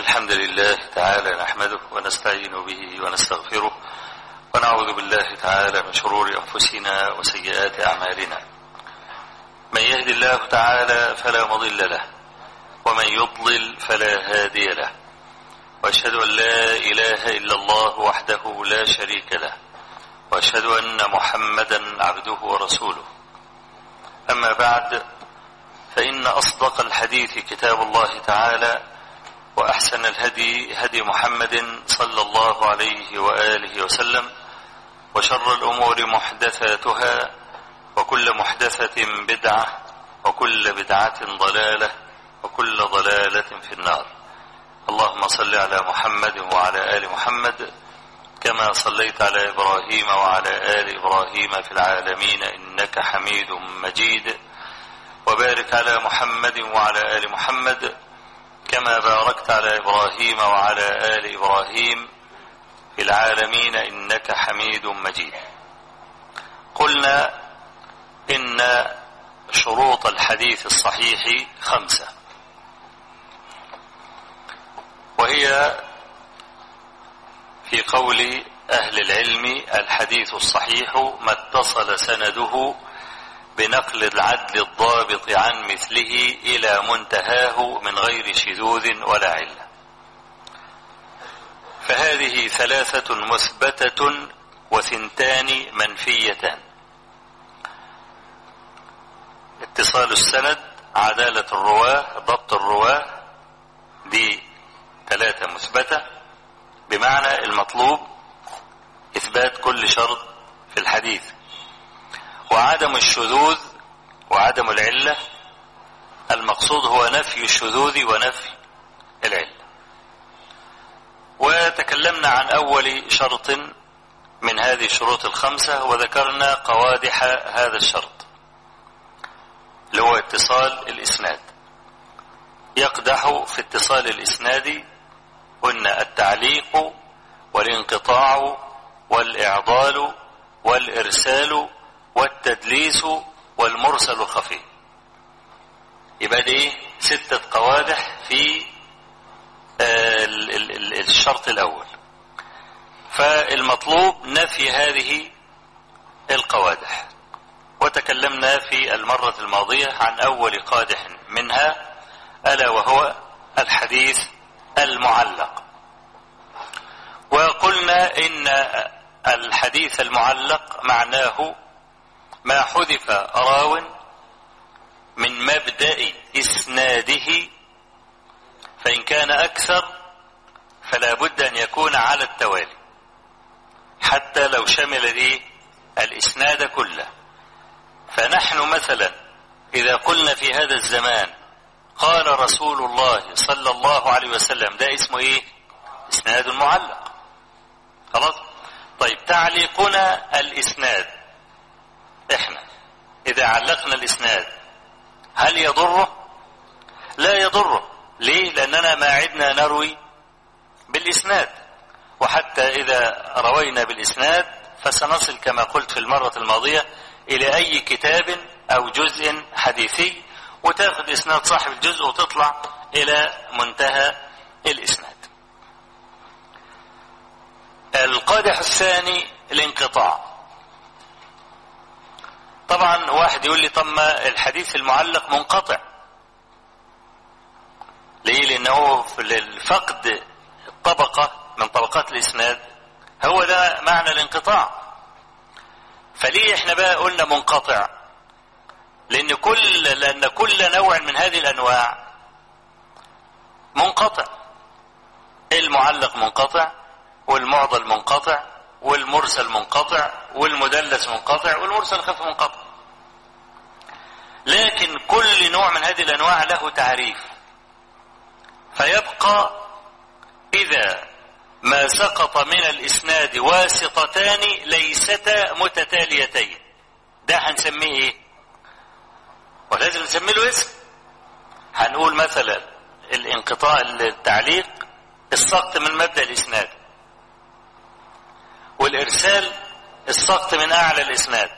الحمد لله تعالى نحمده ونستعين به ونستغفره ونعوذ بالله تعالى من شرور أنفسنا وسيئات أعمالنا من يهد الله تعالى فلا مضل له ومن يضلل فلا هادي له وأشهد أن لا إله إلا الله وحده لا شريك له وأشهد أن محمدا عبده ورسوله أما بعد فإن أصدق الحديث كتاب الله تعالى وأحسن الهدي هدي محمد صلى الله عليه وآله وسلم وشر الأمور محدثاتها وكل محدثة بدعة وكل بدعة ضلالة وكل ضلالة في النار اللهم صل على محمد وعلى آل محمد كما صليت على إبراهيم وعلى آل إبراهيم في العالمين إنك حميد مجيد وبارك على محمد وعلى آل محمد كما باركت على إبراهيم وعلى آل إبراهيم في العالمين إنك حميد مجيد قلنا إن شروط الحديث الصحيح خمسة وهي في قول أهل العلم الحديث الصحيح ما اتصل سنده بنقل العدل الضابط عن مثله إلى منتهاه من غير شذوذ ولا علة فهذه ثلاثة مثبتة وثنتان منفيتان اتصال السند عدالة الرواه ضبط الرواه دي ثلاثة مثبتة بمعنى المطلوب إثبات كل شرط في الحديث وعدم الشذوذ وعدم العلة المقصود هو نفي الشذوذ ونفي العلة وتكلمنا عن أول شرط من هذه الشروط الخمسة وذكرنا قوادح هذا الشرط اللي هو اتصال الإسناد يقدح في اتصال الإسناد قلنا التعليق والانقطاع والإعضال والإرسال والتدليس والمرسل الخفي يبقى دي ستة قوادح في الشرط الأول فالمطلوب نفي هذه القوادح وتكلمنا في المرة الماضية عن أول قادح منها ألا وهو الحديث المعلق وقلنا إن الحديث المعلق معناه ما حذف راو من مبدأ إسناده فإن كان أكثر فلا بد أن يكون على التوالي حتى لو شمل إيه الإسناد كله فنحن مثلا إذا قلنا في هذا الزمان قال رسول الله صلى الله عليه وسلم ده اسمه إيه إسناد معلق خلاص طيب تعليقنا الإسناد إحنا إذا علقنا الإسناد هل يضره لا يضره ليه لأننا ما عدنا نروي بالإسناد وحتى إذا روينا بالإسناد فسنصل كما قلت في المرة الماضية إلى أي كتاب أو جزء حديثي وتاخذ إسناد صاحب الجزء وتطلع إلى منتهى الإسناد القادح الثاني الانقطاع طبعا واحد يقول لي طب ما الحديث المعلق منقطع ليه لأنه في الفقد الطبقة من طبقات الإسناد هو ده معنى الانقطاع فليه احنا بقى قلنا منقطع لأن كل لأن كل نوع من هذه الأنواع منقطع المعلق منقطع والمعضل منقطع والمرسل منقطع والمدلس منقطع والمرسل خف منقطع لكن كل نوع من هذه الأنواع له تعريف فيبقى إذا ما سقط من الإسناد واسطتان ليستا متتاليتين ده هنسميه إيه ولازم نسمي له اسم هنقول مثلا الانقطاع التعليق السقط من مبدأ الإسناد والإرسال السقط من أعلى الإسناد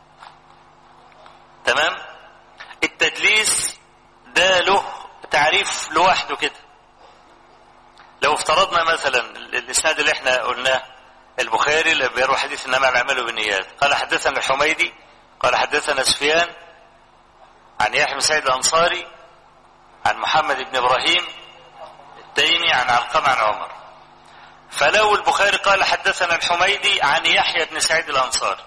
تمام التدليس ده له تعريف لوحده كده لو افترضنا مثلا الاسناد اللي احنا قلناه البخاري اللي بيروي حديث انما الاعمال بالنيات قال حدثنا الحميدي قال حدثنا سفيان عن يحيى بن سعيد الانصاري عن محمد بن ابراهيم التيمي عن علقمه عن عمر فلو البخاري قال حدثنا الحميدي عن يحيى بن سعيد الانصاري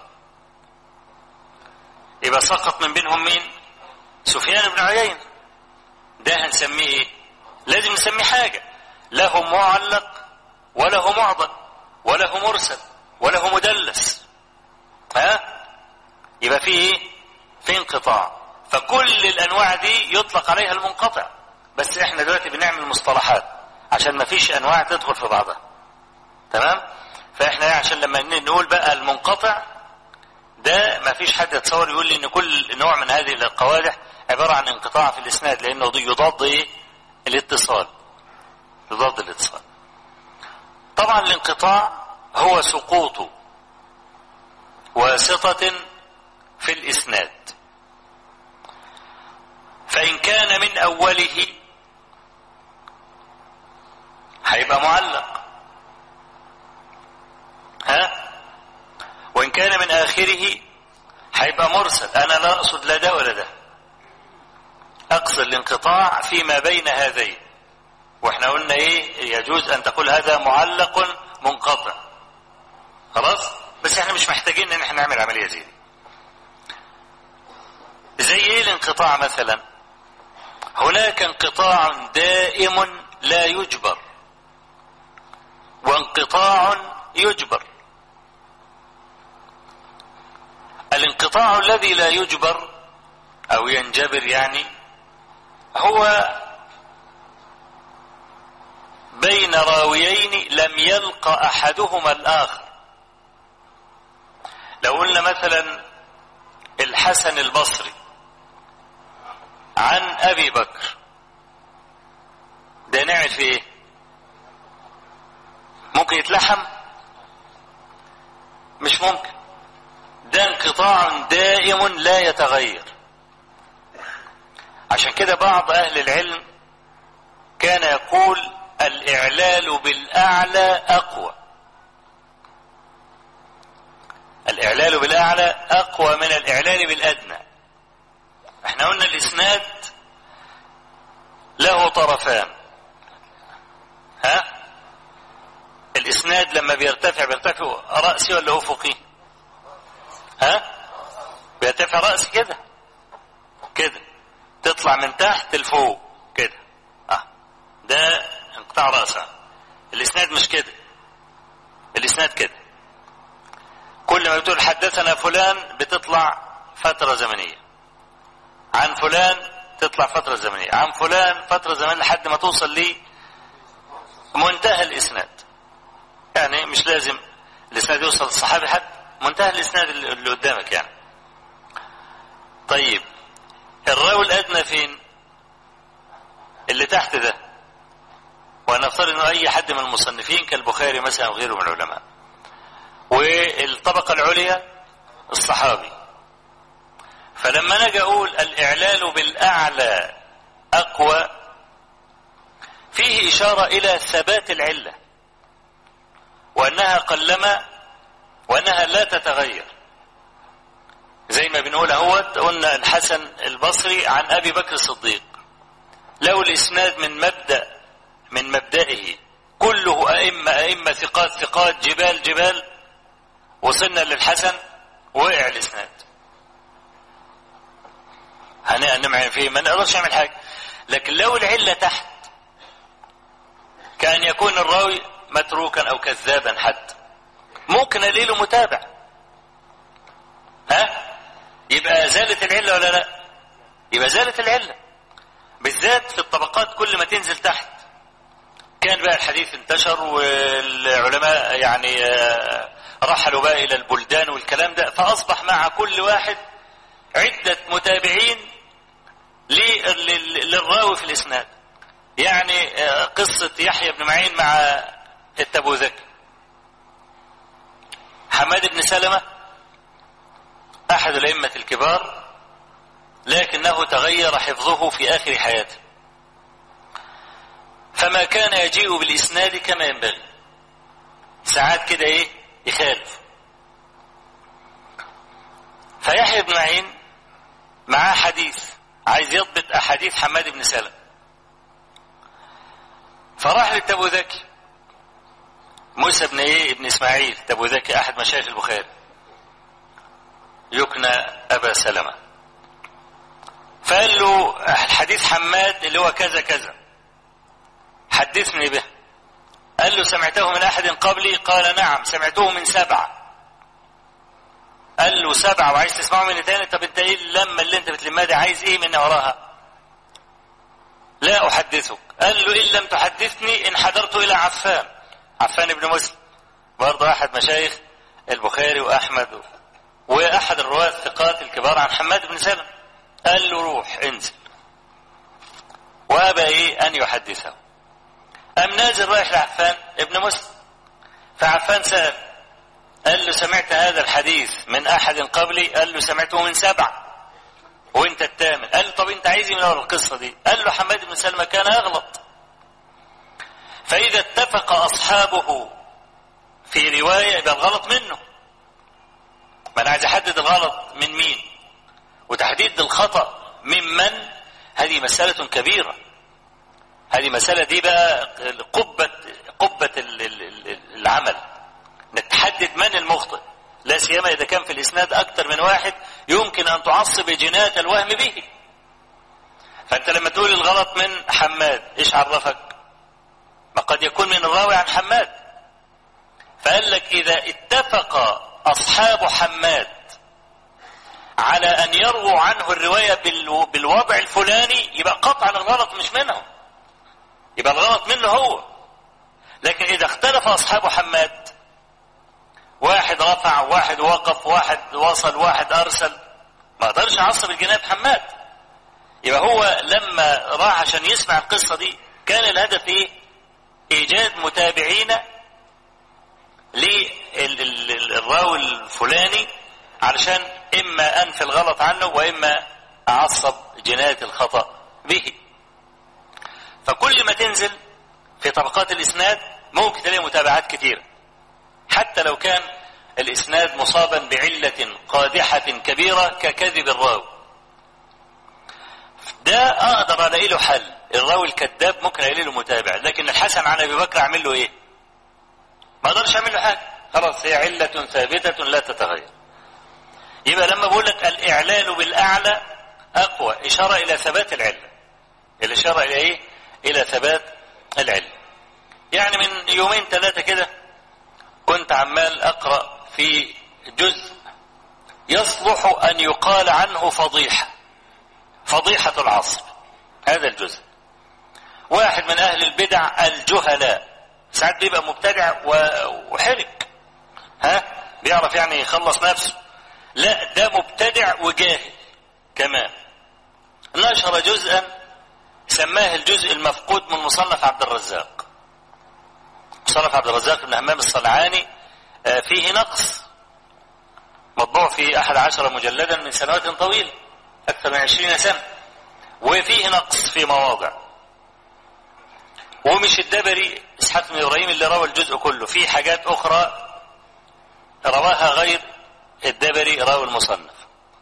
يبقى سقط من بينهم مين سفيان بن عيينه ده هنسميه ايه لازم نسميه حاجه له معلق وله معضل وله مرسل وله مدلس ها يبقى في ايه في انقطاع فكل الانواع دي يطلق عليها المنقطع بس احنا دلوقتي بنعمل مصطلحات عشان ما فيش انواع تدخل في بعضها تمام فاحنا عشان لما نقول بقى المنقطع ده ما فيش حد يتصور يقول لي ان كل نوع من هذه القوادح عبارة عن انقطاع في الاسناد لانه يضاد ايه الاتصال يضاد الاتصال طبعا الانقطاع هو سقوط واسطة في الاسناد فإن كان من أوله هيبقى معلق ها وإن كان من آخره هيبقى مرسل أنا لا أقصد لا ده ولا ده أقصد الانقطاع فيما بين هذين واحنا قلنا ايه يجوز ان تقول هذا معلق منقطع خلاص بس احنا مش محتاجين ان احنا نعمل عمليه زي دي زي ايه الانقطاع مثلا هناك انقطاع دائم لا يجبر وانقطاع يجبر الانقطاع الذي لا يجبر او ينجبر يعني هو بين راويين لم يلق احدهما الاخر لو قلنا مثلا الحسن البصري عن ابي بكر ده نعمل في ايه ممكن يتلحم مش ممكن ده انقطاع دائم لا يتغير عشان كده بعض اهل العلم كان يقول الاعلال بالاعلى اقوى الاعلال بالاعلى اقوى من الاعلال بالادنى احنا قلنا الاسناد له طرفان ها الاسناد لما بيرتفع بيرتفع رأسي ولا افقي ها بيرتفع رأسي كده كده تطلع من تحت لفوق كده اه ده انقطاع رأسه الاسناد مش كده الاسناد كده كل ما بتقول حدثنا فلان بتطلع فترة زمنية عن فلان تطلع فترة زمنية عن فلان فترة زمنية لحد ما توصل لي منتهى الاسناد يعني مش لازم الاسناد يوصل للصحابي حد منتهى الاسناد اللي قدامك يعني طيب الراوي الادنى فين اللي تحت ده ونفترض انه اي حد من المصنفين كالبخاري مثلا او غيره من العلماء والطبقة العليا الصحابي فلما نجي اقول الاعلال بالاعلى اقوى فيه اشارة الى ثبات العلة وانها قلما وانها لا تتغير زي ما بنقول اهوت قلنا الحسن البصري عن ابي بكر الصديق لو الاسناد من مبدا من مبدئه كله ائمه ائمه ثقات ثقات جبال جبال وصلنا للحسن وقع الاسناد هنعمل فيه ما نقدرش نعمل حاجه لكن لو العله تحت كان يكون الراوي متروكا او كذابا حتى ممكن الاقي متابع ها يبقى زالت العله ولا لا يبقى زالت العله بالذات في الطبقات كل ما تنزل تحت كان بقى الحديث انتشر والعلماء يعني رحلوا بقى الى البلدان والكلام ده فاصبح مع كل واحد عده متابعين للراوي في الاسناد يعني قصه يحيى بن معين مع التبوذكي حماد بن سلمه احد الائمه الكبار لكنه تغير حفظه في اخر حياته فما كان يجيء بالإسناد كما ينبغي ساعات كده ايه يخالف فيحيى بن معين معاه حديث عايز يضبط أحاديث حماد بن سلم فراح للتابو ذكي موسى بن ايه ابن اسماعيل تابو ذكي احد مشايخ البخاري يكنى ابا سلمة فقال له الحديث حماد اللي هو كذا كذا حدثني به قال له سمعته من احد قبلي قال نعم سمعته من سبعة قال له سبعة وعايز تسمعه مني تاني طب انت ايه اللمة اللي انت بتلمها دي عايز ايه من وراها لا احدثك قال له ان لم تحدثني انحدرت الى عفان عفان بن مسلم برضه احد مشايخ البخاري واحمد واحد الرواه الثقات الكبار عن حماد بن سلم قال له روح انزل وابى ايه ان يحدثه ام نازل رايح لعفان ابن مسلم فعفان سال قال له سمعت هذا الحديث من احد قبلي قال له سمعته من سبعه وانت الثامن قال له طب انت عايز من ورا القصه دي قال له حماد بن سلمة كان يغلط فاذا اتفق اصحابه في روايه يبقى الغلط منه ما انا عايز احدد الغلط من مين وتحديد الخطا ممن هذه مساله كبيره هذه مساله دي بقى قبه قبه العمل نتحدد من المخطئ لا سيما إذا كان في الإسناد أكثر من واحد يمكن أن تعصب جناية الوهم به فأنت لما تقول الغلط من حماد إيش عرفك ما قد يكون من الراوي عن حماد فقال لك إذا اتفق أصحاب حماد على أن يرووا عنه الرواية بالوضع الفلاني يبقى قطعا الغلط مش منهم يبقى الغلط منه هو لكن إذا اختلف أصحاب حماد واحد رفع واحد وقف واحد وصل واحد ارسل ما اقدرش اعصب الجناب حماد يبقى هو لما راح عشان يسمع القصه دي كان الهدف ايه ايجاد متابعين للراوي الفلاني علشان اما انفي الغلط عنه واما اعصب جنايه الخطا به فكل ما تنزل في طبقات الاسناد ممكن تلاقي متابعات كثيره حتى لو كان الإسناد مصابا بعلة قادحة كبيرة ككذب الراوي ده أقدر ألاقي له حل الراوي الكذاب ممكن ألاقي له متابع لكن الحسن عن أبي بكر أعمل له إيه ما أقدرش أعمل له حاجة خلاص هي علة ثابتة لا تتغير يبقى لما بقول لك الإعلال بالأعلى أقوى إشارة إلى ثبات العلة الإشارة إلى إيه إلى ثبات العلة يعني من يومين ثلاثة كده كنت عمال أقرأ في جزء يصلح أن يقال عنه فضيحة فضيحة العصر هذا الجزء واحد من أهل البدع الجهلاء ساعات بيبقى مبتدع وحرك ها بيعرف يعني يخلص نفسه لا ده مبتدع وجاهل كمان نشر جزءا سماه الجزء المفقود من مصنف عبد الرزاق مصنف عبد الرزاق بن همام الصنعاني فيه نقص مطبوع في أحد عشر مجلدا من سنوات طويلة أكثر من عشرين سنة وفيه نقص في مواضع ومش الدبري إسحاق بن إبراهيم اللي روى الجزء كله في حاجات أخرى رواها غير الدبري راوي المصنف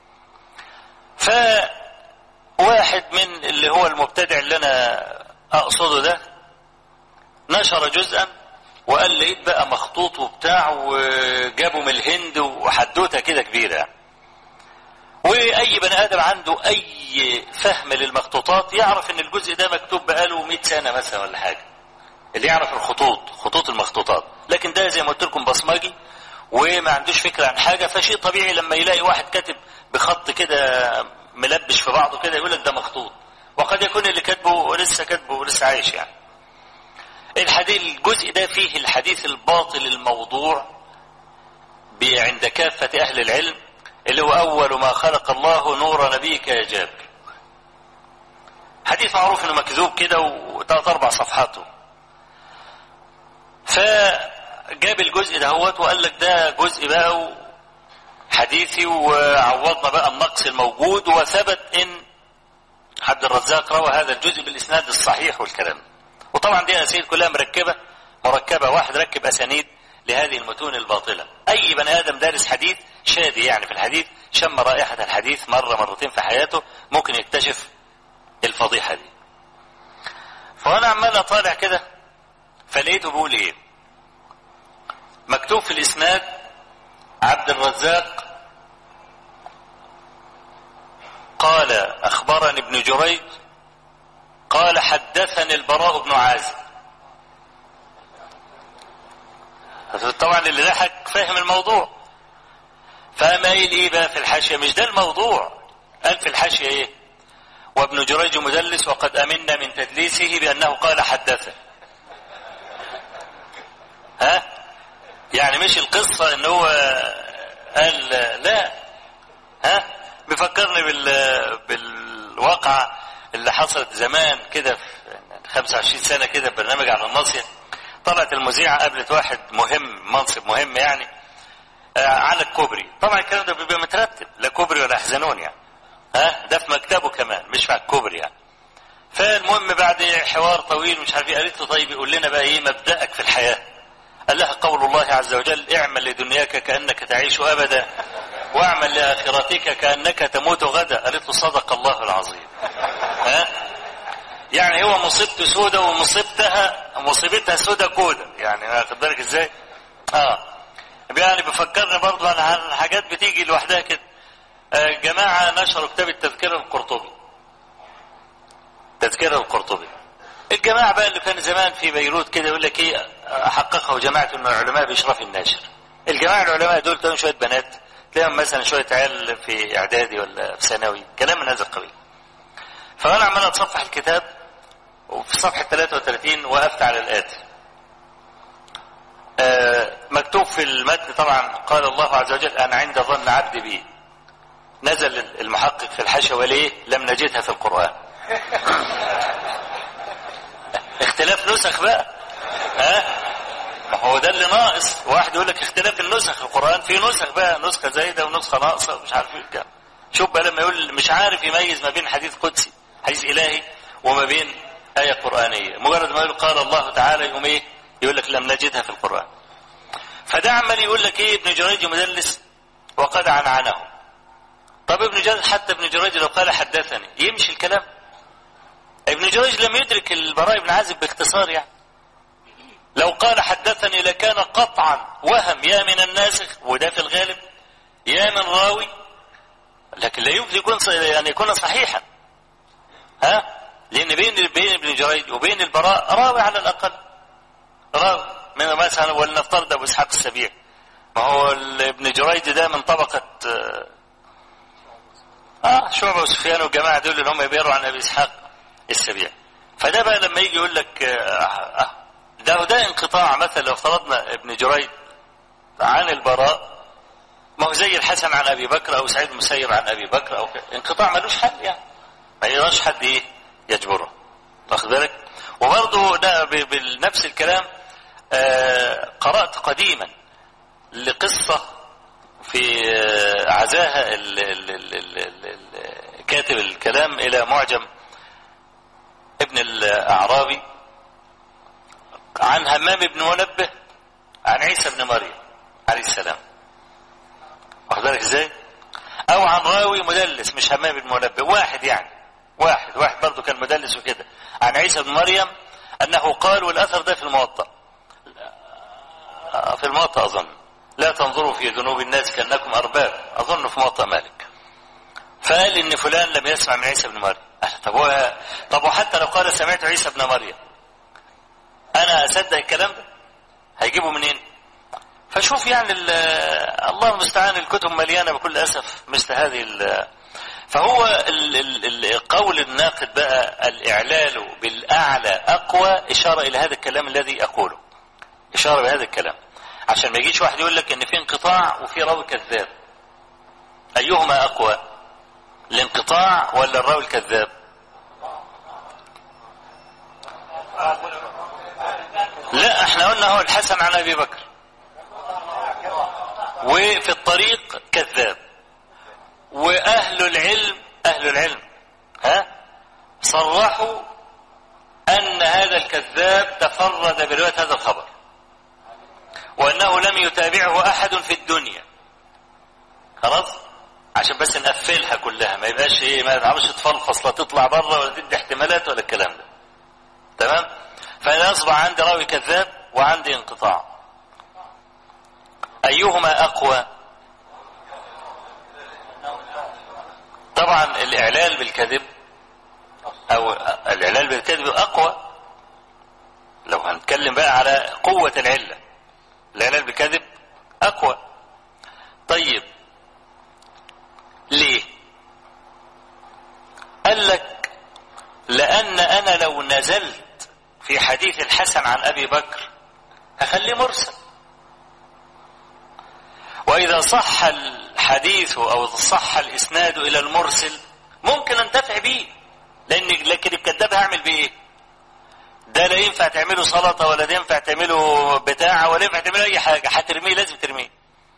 فواحد من اللي هو المبتدع اللي أنا أقصده ده نشر جزءا وقال لقيت بقى مخطوط وبتاع وجابوا من الهند وحدوته كده كبيرة واي بني ادم عنده اي فهم للمخطوطات يعرف ان الجزء ده مكتوب بقاله 100 سنة مثلا ولا حاجة اللي يعرف الخطوط خطوط المخطوطات لكن ده زي ما قلت لكم بصمجي وما عندوش فكرة عن حاجة فشيء طبيعي لما يلاقي واحد كاتب بخط كده ملبش في بعضه كده يقول لك ده مخطوط وقد يكون اللي كاتبه لسه كاتبه لسه عايش يعني الحديث الجزء ده فيه الحديث الباطل الموضوع عند كافة أهل العلم اللي هو أول ما خلق الله نور نبيك يا جابر حديث معروف انه مكذوب كده وثلاث اربع صفحاته فجاب الجزء ده هوت وقال لك ده جزء بقى حديثي وعوضنا بقى النقص الموجود وثبت ان عبد الرزاق روى هذا الجزء بالاسناد الصحيح والكلام وطبعا طبعا دي اسانيد كلها مركبه مركبه واحد ركب اسانيد لهذه المتون الباطله اي بني ادم دارس حديث شادي يعني في الحديث شم رائحه الحديث مره مرتين في حياته ممكن يكتشف الفضيحه دي فانا عمال اطالع كده فلقيته بيقول ايه مكتوب في الاسناد عبد الرزاق قال اخبرني ابن جريج قال حدثني البراء بن عازب طبعا اللي ضحك فاهم الموضوع فقام قايل ايه بقى في الحاشيه مش ده الموضوع قال في الحاشيه ايه وابن جريج مدلس وقد امنا من تدليسه بانه قال حدثه ها يعني مش القصه ان هو قال لا ها بيفكرني بال بالواقعه اللي حصلت زمان كده في 25 سنه كده برنامج على الناصيه طلعت المذيعه قابلت واحد مهم منصب مهم يعني آه على الكوبري طبعا الكلام ده بيبقى مترتب لا كوبري ولا حزنون يعني ها ده في مكتبه كمان مش على الكوبري يعني فالمهم بعد حوار طويل مش عارف ايه قالت له طيب يقول لنا بقى ايه مبدأك في الحياه قال لها قول الله عز وجل اعمل لدنياك كانك تعيش ابدا واعمل لاخرتك كانك تموت غدا قالت له صدق الله العظيم ها يعني هو مصيبته سودة ومصيبتها مصيبتها سودة كودة يعني واخد بالك ازاي؟ اه يعني بفكرني برضه عن حاجات بتيجي لوحدها كده آه جماعة نشروا كتاب التذكرة القرطبي تذكرة القرطبي الجماعة بقى اللي كان زمان في بيروت كده يقول لك ايه حققه جماعة من العلماء بإشراف الناشر الجماعة العلماء دول كانوا شوية بنات تلاقيهم مثلا شوية عيال في إعدادي ولا في ثانوي كلام من هذا القبيل فأنا عمال أتصفح الكتاب وفي صفحة 33 وقفت على الآتي آه مكتوب في المتن طبعا قال الله عز وجل أنا عند ظن عبدي بي نزل المحقق في الحاشية وليه لم نجدها في القرآن اختلاف نسخ بقى ها ما هو ده اللي ناقص واحد يقول لك اختلاف النسخ القرآن في نسخ بقى نسخة زايدة ونسخة ناقصة ومش عارف ايه الكلام شوف بقى لما يقول مش عارف يميز ما بين حديث قدسي حديث إلهي وما بين آية قرآنية مجرد ما يقول قال الله تعالى يقوم ايه يقول لك لم نجدها في القرآن فده عمال يقول لك ايه ابن جريج مدلس وقد عنعنه طب ابن جريج حتى ابن جريج لو قال حدثني يمشي الكلام ابن جريج لم يدرك البراء بن عازب باختصار يعني لو قال حدثني لكان قطعا وهم يا من الناسخ وده في الغالب يا من راوي لكن لا يمكن يكون يعني يكون صحيحا ها لان بين بين ابن جريج وبين البراء راوي على الاقل راوي من مثلا ولنفترض ابو اسحاق السبيع ما هو ابن جريج ده من طبقه اه شعبه وسفيان والجماعه دول اللي هم بيروا عن ابي اسحاق السبيع فده بقى لما يجي يقول لك آه ده ده انقطاع مثلا لو افترضنا ابن جريج عن البراء ما هو زي الحسن عن ابي بكر او سعيد المسيب عن ابي بكر او كده انقطاع ملوش حل يعني ما يقدرش حد ايه يجبره واخد بالك وبرضه ده بنفس الكلام آه قرات قديما لقصه في آه عزاها ال ال ال ال ال كاتب الكلام الى معجم ابن الاعرابي عن همام بن منبه عن عيسى بن مريم عليه السلام واخد بالك ازاي او عن راوي مدلس مش همام بن منبه واحد يعني واحد واحد برضه كان مدلس وكده عن عيسى بن مريم انه قال والاثر ده في الموطأ في الموطأ اظن لا تنظروا في ذنوب الناس كانكم ارباب اظن في موطأ مالك فقال ان فلان لم يسمع من عيسى بن مريم طب هو طب وحتى لو قال سمعت عيسى بن مريم انا اصدق الكلام ده هيجيبه منين فشوف يعني الله المستعان الكتب مليانه بكل اسف مثل هذه فهو ال ال ال قول الناقد بقى الاعلال بالاعلى اقوى اشاره الى هذا الكلام الذي اقوله اشاره بهذا الكلام عشان ما يجيش واحد يقول لك ان في انقطاع وفي راوي كذاب ايهما اقوى الانقطاع ولا الراوي الكذاب لا احنا قلنا هو الحسن عن ابي بكر وفي الطريق كذاب واهل العلم اهل العلم ها صرحوا أن هذا الكذاب تفرد برواية هذا الخبر وأنه لم يتابعه أحد في الدنيا خلاص عشان بس نقفلها كلها ما يبقاش ايه ما تعرفش تفلفص لا تطلع بره ولا تدي احتمالات ولا الكلام ده تمام فانا اصبح عندي راوي كذاب وعندي انقطاع ايهما اقوى طبعا الاعلال بالكذب او الاعلال بالكذب اقوى لو هنتكلم بقى على قوة العلة الاعلال بالكذب اقوى طيب ليه قال لك لان انا لو نزلت في حديث الحسن عن ابي بكر هخليه مرسل واذا صح الحديث او صح الاسناد الى المرسل ممكن انتفع به لان لكن الكذاب هعمل بيه ايه ده لا ينفع تعمله سلطه ولا ينفع تعمله بتاع ولا ينفع تعمله اي حاجه هترميه لازم ترميه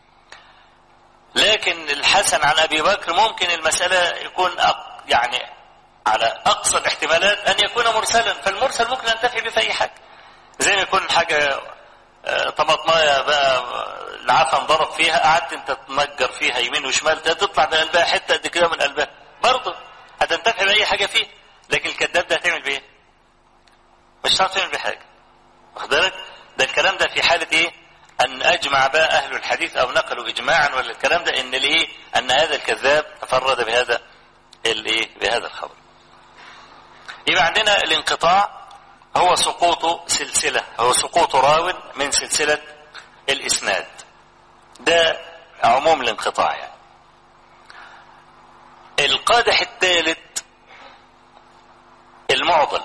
لكن الحسن عن ابي بكر ممكن المساله يكون أق يعني على اقصى الاحتمالات ان يكون مرسلا فالمرسل ممكن انتفع به في اي حاجه زي ما يكون حاجه طماطمايه بقى العفن ضرب فيها قعدت انت تنجر فيها يمين وشمال تطلع من قلبها حته قد كده من قلبها برضه هتنتفع باي حاجه فيه لكن الكذاب ده هتعمل بايه؟ مش هتعرف تعمل بحاجه واخد بالك؟ ده الكلام ده في حاله ايه؟ ان اجمع بقى اهل الحديث او نقلوا اجماعا ولا الكلام ده ان الايه؟ ان هذا الكذاب تفرد بهذا الايه؟ بهذا الخبر. يبقى عندنا الانقطاع هو سقوط سلسله هو سقوط راو من سلسله الاسناد. ده عموم الانقطاع يعني. القادح الثالث المعضل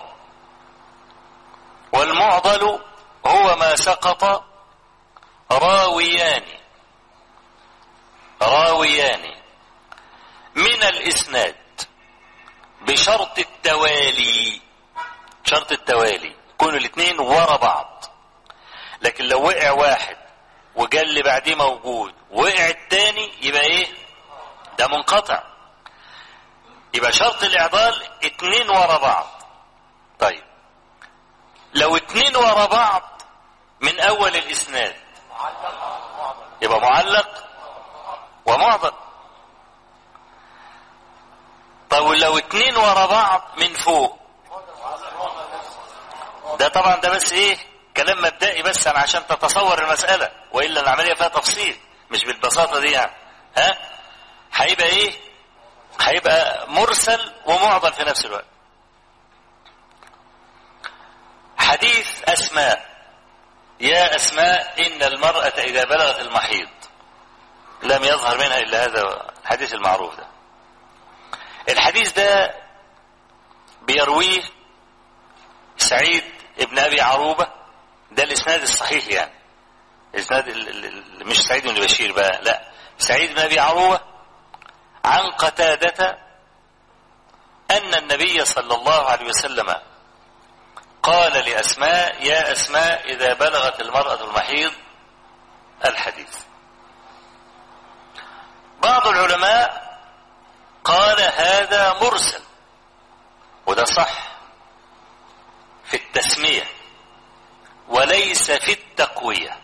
والمعضل هو ما سقط راويان راويان من الاسناد بشرط التوالي شرط التوالي يكونوا الاثنين ورا بعض لكن لو وقع واحد وجا اللي بعديه موجود وقع الثاني يبقى ايه ده منقطع يبقى شرط الاعضال اتنين ورا بعض طيب لو اتنين ورا بعض من اول الاسناد يبقى معلق ومعضل طب لو اتنين ورا بعض من فوق ده طبعا ده بس ايه كلام مبدئي بس أنا عشان تتصور المسألة وإلا العملية فيها تفصيل مش بالبساطة دي يعني ها هيبقى ايه هيبقى مرسل ومعضل في نفس الوقت حديث أسماء يا أسماء إن المرأة إذا بلغت المحيض لم يظهر منها إلا هذا الحديث المعروف ده الحديث ده بيرويه سعيد ابن أبي عروبة ده الإسناد الصحيح يعني الإسناد مش سعيد بن بشير بقى لا سعيد بن أبي عروبة عن قتادة أن النبي صلى الله عليه وسلم قال لأسماء يا أسماء إذا بلغت المرأة المحيض الحديث بعض العلماء قال هذا مرسل وده صح في التسمية وليس في التقوية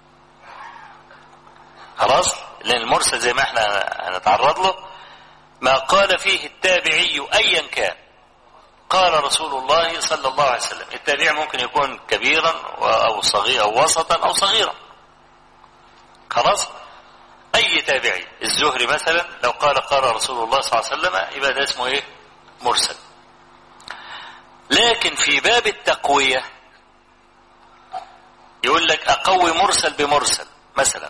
خلاص لأن المرسل زي ما احنا هنتعرض له ما قال فيه التابعي أيا كان قال رسول الله صلى الله عليه وسلم التابع ممكن يكون كبيرا أو صغيرا أو وسطا أو صغيرا خلاص أي تابعي الزهري مثلا لو قال قال رسول الله صلى الله عليه وسلم يبقى ده اسمه إيه مرسل لكن في باب التقوية يقول لك أقوي مرسل بمرسل مثلا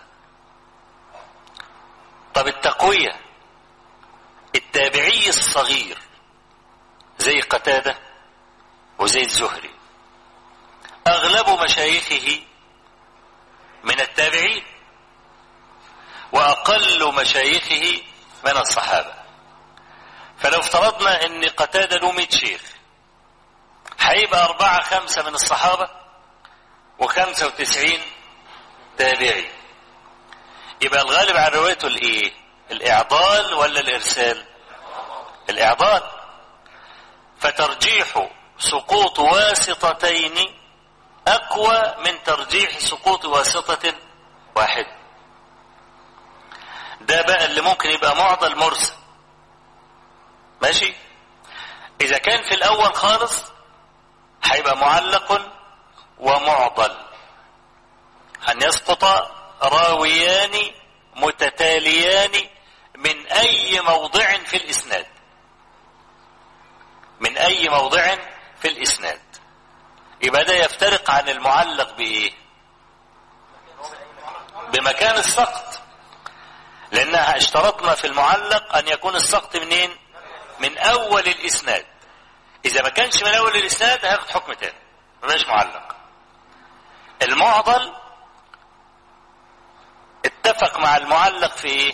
طب التقوية التابعي الصغير زي قتادة وزي الزهري أغلب مشايخه من التابعين وأقل مشايخه من الصحابة فلو افترضنا أن قتادة له 100 شيخ هيبقى أربعة خمسة من الصحابة وخمسة وتسعين تابعي يبقى الغالب على روايته الايه الإعضال ولا الإرسال الإعضال فترجيح سقوط واسطتين أقوى من ترجيح سقوط واسطة واحدة ده بقى اللي ممكن يبقى معضل مرسل ماشي إذا كان في الأول خالص هيبقى معلق ومعضل أن يسقط راويان متتاليان من أي موضع في الإسناد من أي موضع في الإسناد يبقى ده يفترق عن المعلق بإيه بمكان السقط لأنها اشترطنا في المعلق أن يكون السقط منين من أول الإسناد إذا ما كانش من أول الإسناد هياخد حكم تاني مبقاش معلق المعضل اتفق مع المعلق في ايه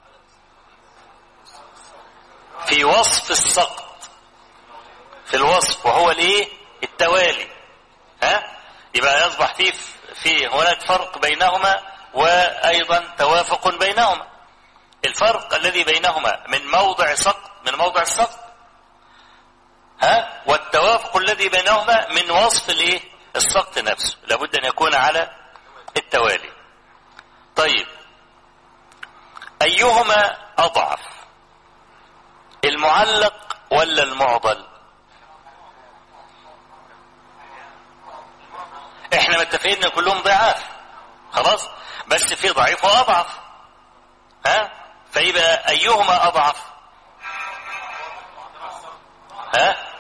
في وصف السقط في الوصف وهو الايه التوالي ها يبقى يصبح فيه في هناك فرق بينهما وايضا توافق بينهما الفرق الذي بينهما من موضع سقط من موضع السقط ها والتوافق الذي بينهما من وصف الايه السقط نفسه لابد ان يكون على التوالي طيب ايهما اضعف المعلق ولا المعضل احنا متفقين ان كلهم ضعاف خلاص بس في ضعيف واضعف ها فيبقى ايهما اضعف ها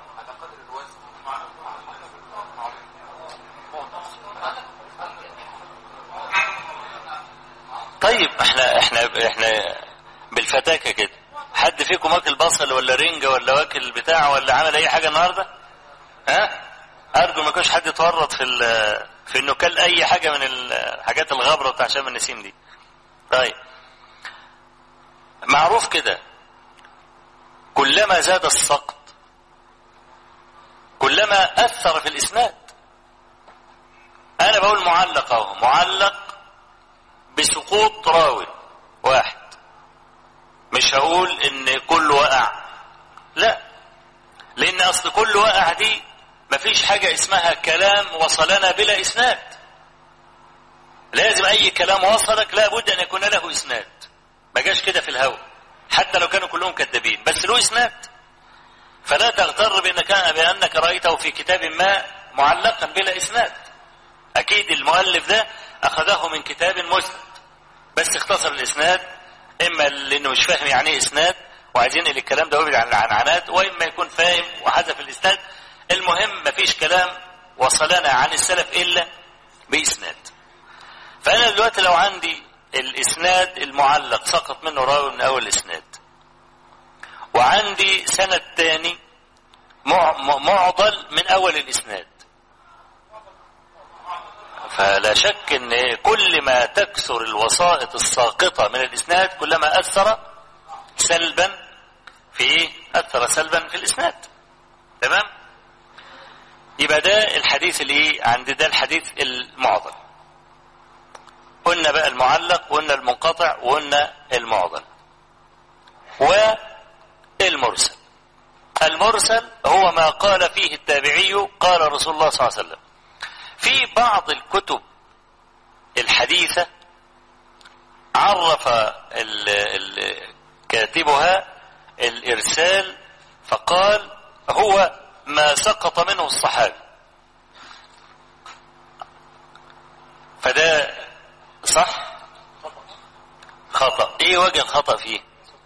طيب احنا احنا احنا بالفتاكه كده حد فيكم واكل بصل ولا رنجة ولا واكل بتاع ولا عمل اي حاجه النهارده ها ارجو ما يكونش حد يتورط في في انه كل اي حاجه من الحاجات الغبره بتاع شم النسيم دي طيب معروف كده كلما زاد السقط كلما اثر في الاسناد انا بقول معلق اهو معلق بسقوط راوي واحد مش هقول ان كل وقع لا لان اصل كل وقع دي مفيش حاجة اسمها كلام وصلنا بلا اسناد لازم اي كلام وصلك لابد ان يكون له اسناد ما جاش كده في الهوى حتى لو كانوا كلهم كذابين بس له اسناد فلا تغتر بانك بانك رايته في كتاب ما معلقا بلا اسناد اكيد المؤلف ده اخذه من كتاب مسند بس اختصر الاسناد اما لانه مش فاهم يعني ايه اسناد وعايزين الكلام ده يبعد عن العنعنات واما يكون فاهم وحذف الاسناد المهم مفيش كلام وصلنا عن السلف الا باسناد فانا دلوقتي لو عندي الاسناد المعلق سقط منه راوي من اول الاسناد وعندي سند تاني معضل من اول الاسناد فلا شك ان كل ما تكثر الوسائط الساقطة من الاسناد كلما اثر سلبا في اثر سلبا في الاسناد تمام يبقى ده الحديث اللي عند ده الحديث المعضل قلنا بقى المعلق وقلنا المنقطع وقلنا المعضل والمرسل المرسل هو ما قال فيه التابعي قال رسول الله صلى الله عليه وسلم في بعض الكتب الحديثة عرف ال ال كاتبها الإرسال فقال هو ما سقط منه الصحابي فده صح خطأ ايه وجه الخطأ فيه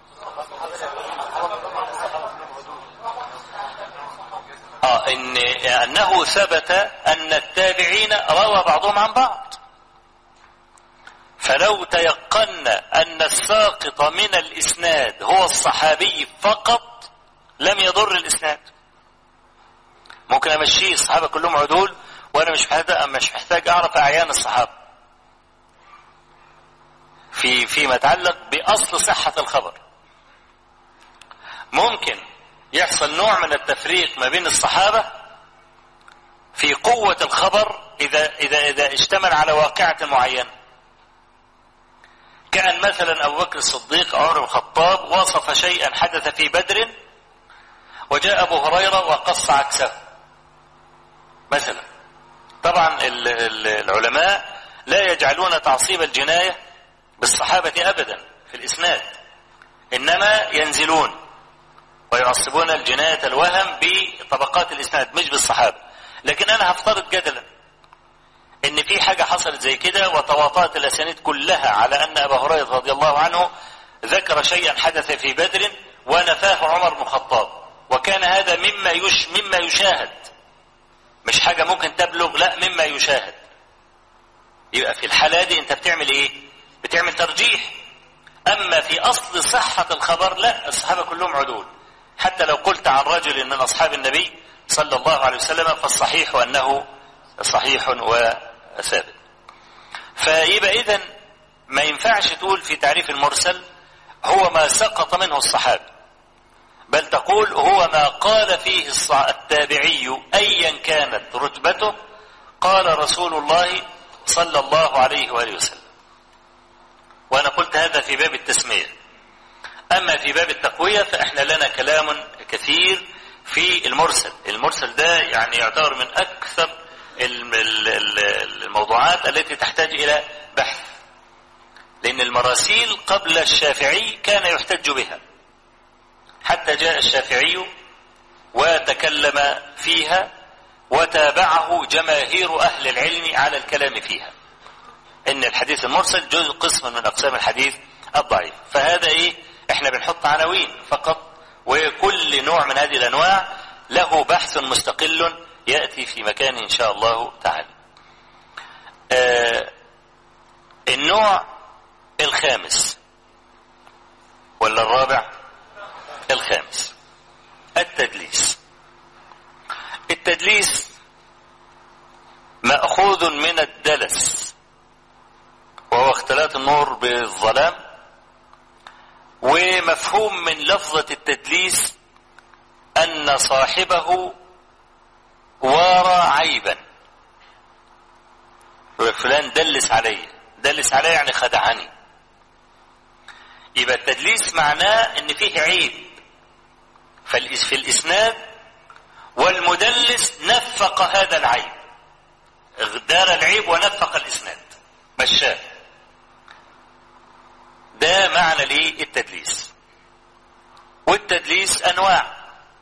اه ان انه ثبت ان التابعين روى بعضهم عن بعض فلو تيقنا ان الساقط من الاسناد هو الصحابي فقط لم يضر الاسناد ممكن امشيه الصحابه كلهم عدول وانا مش محتاج مش محتاج اعرف اعيان الصحابه في فيما يتعلق باصل صحه الخبر ممكن يحصل نوع من التفريق ما بين الصحابة في قوة الخبر إذا إذا إذا اشتمل على واقعة معينة. كان مثلا أبو بكر الصديق عمر بن الخطاب وصف شيئا حدث في بدر وجاء أبو هريرة وقص عكسه. مثلا طبعا ال- ال- العلماء لا يجعلون تعصيب الجناية بالصحابة أبدا في الإسناد إنما ينزلون ويعصبون الجناية الوهم بطبقات الإسناد مش بالصحابة لكن أنا هفترض جدلا إن في حاجة حصلت زي كده وتواطأت الأسانيد كلها على أن أبا هريرة رضي الله عنه ذكر شيئا حدث في بدر ونفاه عمر بن الخطاب وكان هذا مما يش مما يشاهد مش حاجة ممكن تبلغ لا مما يشاهد يبقى في الحالة دي انت بتعمل ايه بتعمل ترجيح اما في اصل صحة الخبر لا الصحابة كلهم عدول حتى لو قلت عن رجل من اصحاب النبي صلى الله عليه وسلم فالصحيح انه صحيح وثابت فيبقى اذا ما ينفعش تقول في تعريف المرسل هو ما سقط منه الصحابي بل تقول هو ما قال فيه الص- التابعي ايا كانت رتبته قال رسول الله صلى الله عليه واله وسلم وانا قلت هذا في باب التسميه اما في باب التقويه فاحنا لنا كلام كثير في المرسل المرسل ده يعني يعتبر من اكثر الم- ال- ال- الموضوعات التي تحتاج الى بحث لان المراسيل قبل الشافعي كان يحتج بها حتى جاء الشافعي وتكلم فيها وتابعه جماهير أهل العلم على الكلام فيها إن الحديث المرسل جزء قسم من أقسام الحديث الضعيف فهذا إيه إحنا بنحط عناوين فقط وكل نوع من هذه الأنواع له بحث مستقل يأتي في مكان إن شاء الله تعالى آه النوع الخامس ولا الرابع الخامس التدليس التدليس مأخوذ من الدلس وهو اختلاط النور بالظلام ومفهوم من لفظة التدليس أن صاحبه وارى عيبا يقول لك فلان دلس علي دلس علي يعني خدعني يبقى التدليس معناه ان فيه عيب فالإس- في الاسناد والمدلس نفق هذا العيب دار العيب ونفق الاسناد مشاه ده معنى ليه التدليس والتدليس انواع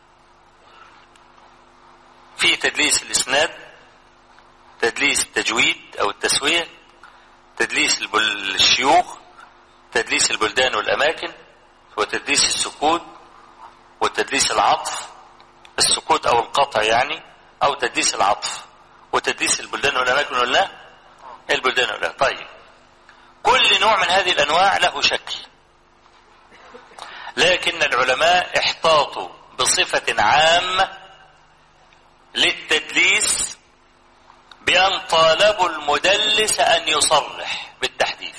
في تدليس الاسناد تدليس التجويد او التسويه تدليس البل- الشيوخ تدليس البلدان والاماكن وتدليس السكوت وتدليس العطف السكوت او القطع يعني او تدليس العطف وتدليس البلدان والاماكن ولا البلدان ولا طيب كل نوع من هذه الانواع له شكل لكن العلماء احتاطوا بصفة عامة للتدليس بأن طالبوا المدلس أن يصرح بالتحديث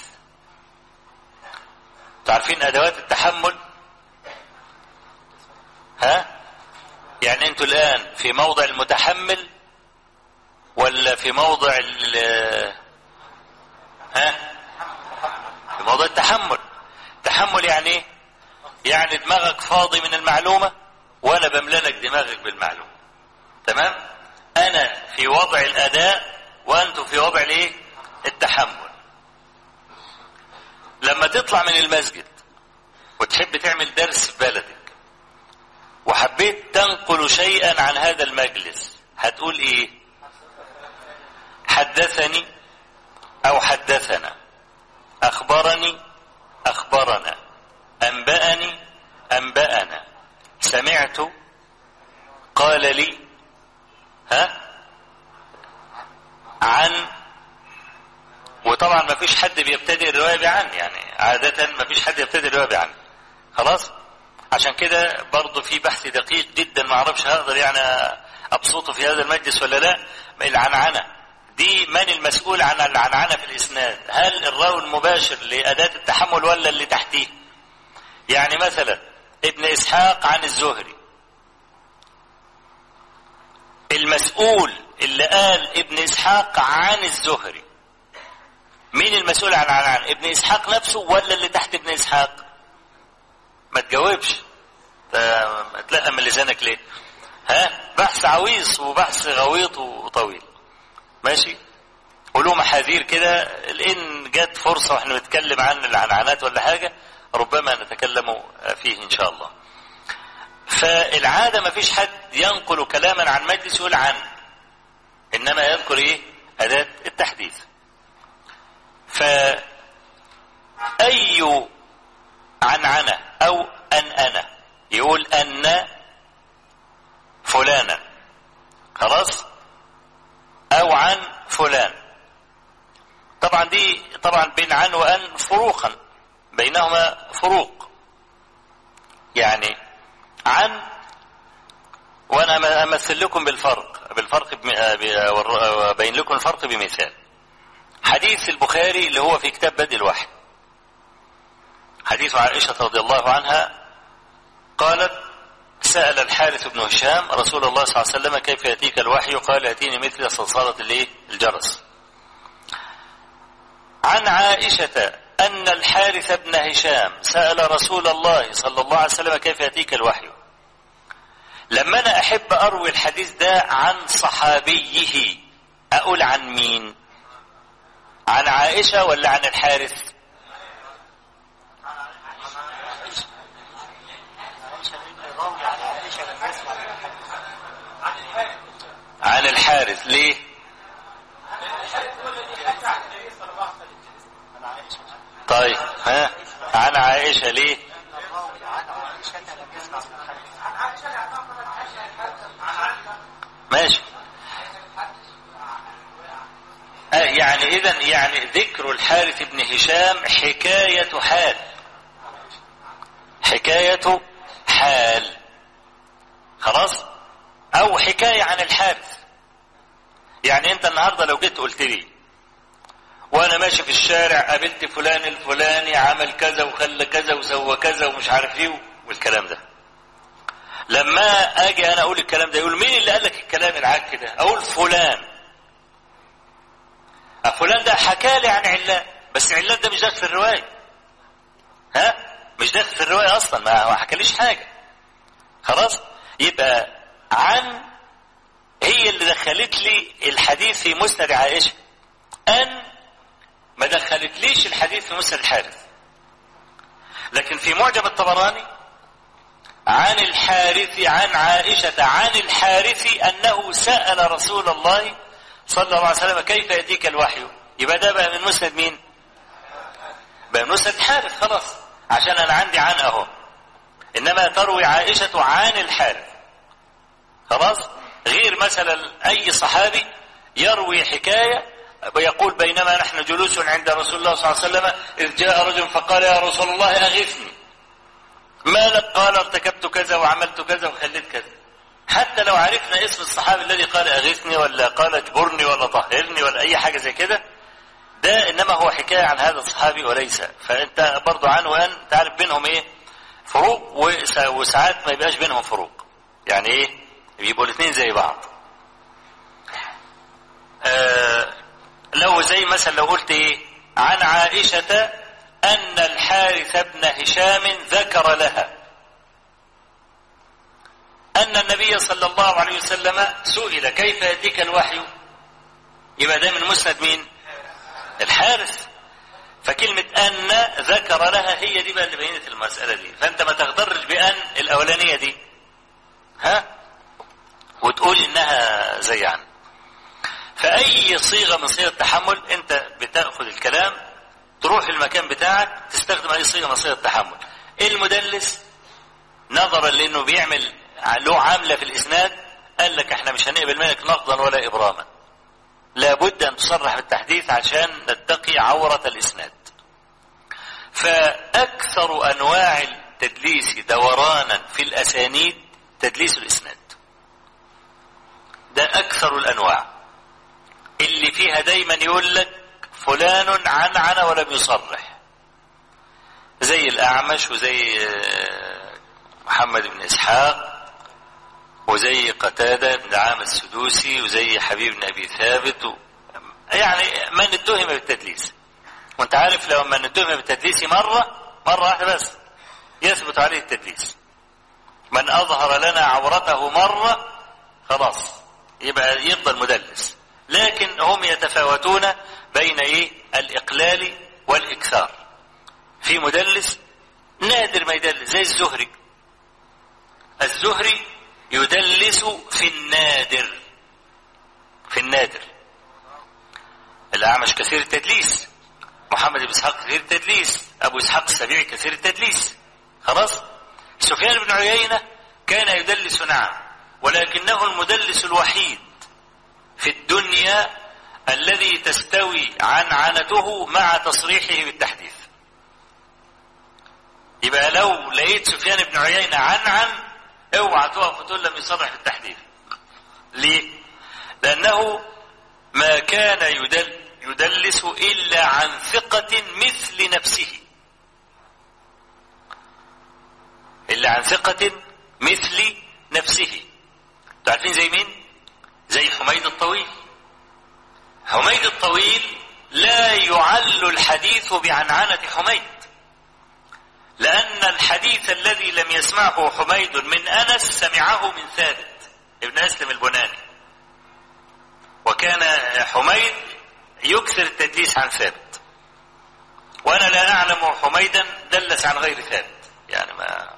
تعرفين أدوات التحمل ها يعني انتوا الآن في موضع المتحمل ولا في موضع ال ها في موضع التحمل تحمل يعني ايه يعني دماغك فاضي من المعلومة وانا بمللك دماغك بالمعلومة تمام انا في وضع الاداء وانتم في وضع الايه التحمل لما تطلع من المسجد وتحب تعمل درس في بلدك وحبيت تنقل شيئا عن هذا المجلس هتقول ايه حدثني او حدثنا اخبرني اخبرنا انبأني انبأنا سمعت قال لي ها عن وطبعا ما فيش حد بيبتدئ الرواية بعن يعني عادة ما فيش حد يبتدئ الرواية بعن خلاص عشان كده برضه في بحث دقيق جدا ما اعرفش هقدر يعني ابسطه في هذا المجلس ولا لا العنعنة دي من المسؤول عن العنعنة في الاسناد هل الراوي المباشر لأداة التحمل ولا اللي تحتيه يعني مثلا ابن اسحاق عن الزهري المسؤول اللي قال ابن اسحاق عن الزهري مين المسؤول عن عن, عن ابن اسحاق نفسه ولا اللي تحت ابن اسحاق ما تجاوبش تلقى من لسانك ليه ها بحث عويص وبحث غويط وطويل ماشي وله محاذير كده لان جت فرصه واحنا بنتكلم عن العنعنات ولا حاجه ربما نتكلم فيه ان شاء الله فالعاده ما فيش حد ينقل كلاما عن مجلس يقول عن انما يذكر ايه اداه التحديث فاي عنعنه او ان انا يقول ان فلانا خلاص او عن فلان طبعا دي طبعا بين عن وان فروقا بينهما فروق يعني عن وانا امثل لكم بالفرق بالفرق بين لكم الفرق بمثال حديث البخاري اللي هو في كتاب بدء الوحي حديث عائشة رضي الله عنها قالت سأل الحارث بن هشام رسول الله صلى الله عليه وسلم كيف يأتيك الوحي قال يأتيني مثل صلصالة الايه الجرس عن عائشة أن الحارث بن هشام سأل رسول الله صلى الله عليه وسلم كيف يأتيك الوحي لما أنا أحب أروي الحديث ده عن صحابيه أقول عن مين عن عائشة ولا عن الحارث عن الحارث ليه طيب ها عن عائشة ليه ماشي آه يعني اذا يعني ذكر الحارث بن هشام حكاية حال حكاية حال خلاص او حكاية عن الحارث يعني انت النهاردة لو جيت قلت لي وانا ماشي في الشارع قابلت فلان الفلاني عمل كذا وخلى كذا وسوى كذا ومش عارف ايه والكلام ده لما اجي انا اقول الكلام ده يقول مين اللي قال لك الكلام العك ده اقول فلان فلان ده حكى لي عن علان بس علان ده مش داخل في الروايه ها مش داخل في الروايه اصلا ما حكاليش حاجه خلاص يبقى عن هي اللي دخلت لي الحديث في مسند عائشه ان ما دخلتليش الحديث في مسند الحارث لكن في معجم الطبراني عن الحارث عن عائشة عن الحارث أنه سأل رسول الله صلى الله عليه وسلم كيف يأتيك الوحي يبقى ده بقى من مسند مين بقى من مسند الحارث خلاص عشان أنا عندي عن أهو إنما تروي عائشة عن الحارث خلاص غير مثلا أي صحابي يروي حكاية يقول بينما نحن جلوس عند رسول الله صلى الله عليه وسلم إذ جاء رجل فقال يا رسول الله أغثني ما لك قال ارتكبت كذا وعملت كذا وخليت كذا حتى لو عرفنا اسم الصحابي الذي قال أغثني ولا قال اجبرني ولا طهرني ولا أي حاجة زي كده ده إنما هو حكاية عن هذا الصحابي وليس فأنت برضو عن وأن تعرف بينهم إيه فروق وساعات ما يبقاش بينهم فروق يعني إيه بيبقوا الاثنين زي بعض آه لو زي مثلا لو قلت ايه عن عائشة ان الحارث بن هشام ذكر لها ان النبي صلى الله عليه وسلم سئل كيف يأتيك الوحي يبقى ده من مسند مين الحارث فكلمة أن ذكر لها هي دي بقى اللي بينت المسألة دي فأنت ما تغترش بأن الأولانية دي ها وتقول إنها زي عن فأي صيغة من صيغ التحمل أنت بتأخذ الكلام تروح المكان بتاعك تستخدم أي صيغة من صيغ التحمل المدلس نظرا لأنه بيعمل له عاملة في الإسناد قال لك احنا مش هنقبل منك نقضا ولا إبراما لابد أن تصرح بالتحديث عشان نتقي عورة الإسناد فأكثر أنواع التدليس دورانا في الأسانيد تدليس الإسناد ده أكثر الأنواع اللي فيها دايما يقول لك فلان عنعن ولم يصرح زي الأعمش وزي محمد بن إسحاق وزي قتادة بن عام السدوسي وزي حبيب بن أبي ثابت و... يعني من اتهم بالتدليس وانت عارف لو من اتهم بالتدليس مرة مرة واحدة بس يثبت عليه التدليس من أظهر لنا عورته مرة خلاص يبقى يفضل مدلس لكن هم يتفاوتون بين ايه الاقلال والاكثار في مدلس نادر ما يدلس زي الزهري الزهري يدلس في النادر في النادر الأعمش كثير التدليس محمد بن إسحاق كثير التدليس أبو إسحاق السبيعي كثير التدليس خلاص سفيان بن عيينة كان يدلس نعم ولكنه المدلس الوحيد في الدنيا الذي تستوي عنعنته مع تصريحه بالتحديث يبقى لو لقيت سفيان بن عيينة عنعن اوعى تقف وتقول لم يصرح بالتحديث ليه لأنه ما كان يدل يدلس إلا عن ثقة مثل نفسه إلا عن ثقة مثل نفسه تعرفين زي مين زي حميد الطويل حميد الطويل لا يعل الحديث بعنعنة حميد لأن الحديث الذي لم يسمعه حميد من أنس سمعه من ثابت ابن أسلم البناني وكان حميد يكثر التدليس عن ثابت وأنا لا أعلم حميدا دلس عن غير ثابت يعني ما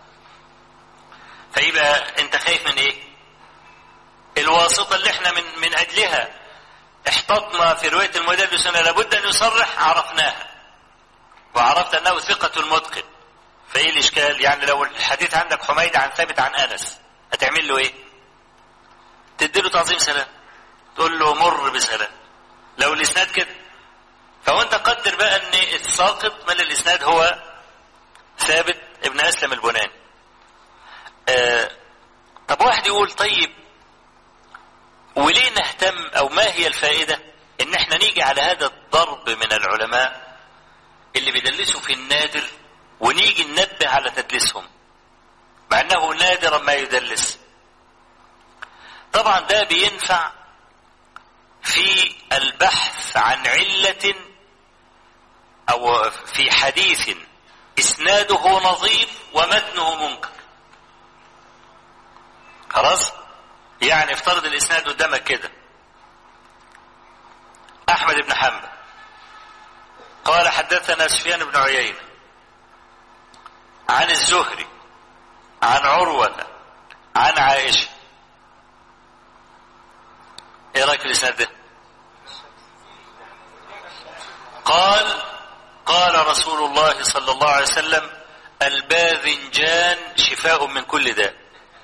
فيبقى أنت خايف من إيه؟ الواسطة اللي احنا من من أجلها احتطنا في رواية المدلس أن لابد أن يصرح عرفناها وعرفت أنه ثقة المتقن فايه الاشكال يعني لو الحديث عندك حميد عن ثابت عن انس هتعمل له ايه تديله تعظيم سلام تقول له مر بسلام لو الاسناد كده فهو انت قدر بقى ان الساقط من الاسناد هو ثابت ابن اسلم البناني آه طب واحد يقول طيب وليه نهتم او ما هي الفائده ان احنا نيجي على هذا الضرب من العلماء اللي بيدلسوا في النادر ونيجي ننبه على تدليسهم مع انه نادرا ما يدلس طبعا ده بينفع في البحث عن علة او في حديث اسناده نظيف ومتنه منكر خلاص يعني افترض الاسناد قدامك كده احمد بن حنبل قال حدثنا سفيان بن عيينه عن الزهري عن عروة عن عائشة ايه رايك في الاسناد ده قال قال رسول الله صلى الله عليه وسلم الباذنجان شفاء من كل داء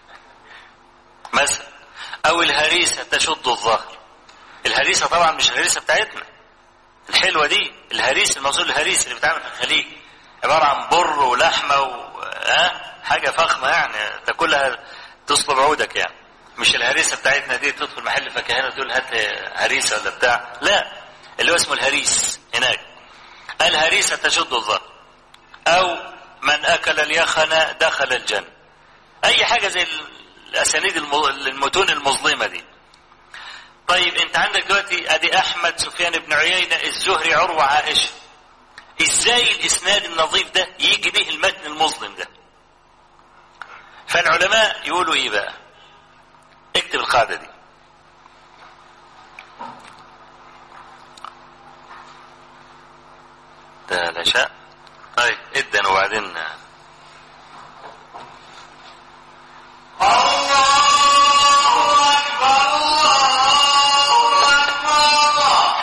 مثلا او الهريسة تشد الظهر الهريسة طبعا مش الهريسة بتاعتنا الحلوة دي الهريس الموصول الهريس اللي بتعمل في الخليج عبارة عن بر ولحمة و... ها حاجة فخمة يعني تاكلها تصلب عودك يعني مش الهريسة بتاعتنا دي تدخل محل فكهانة تقول هات هريسة ولا بتاع لا اللي هو اسمه الهريس هناك الهريسة تشد الظهر أو من أكل اليخن دخل الجنة أي حاجة زي الأسانيد المتون المظلمة دي طيب أنت عندك دلوقتي أدي أحمد سفيان بن عيينة الزهري عروة عائشة ازاي الاسناد النظيف ده يجي به المتن المظلم ده فالعلماء يقولوا ايه بقى اكتب القاعدة دي ده العشاء طيب ادن وبعدين الله أكبر الله أكبر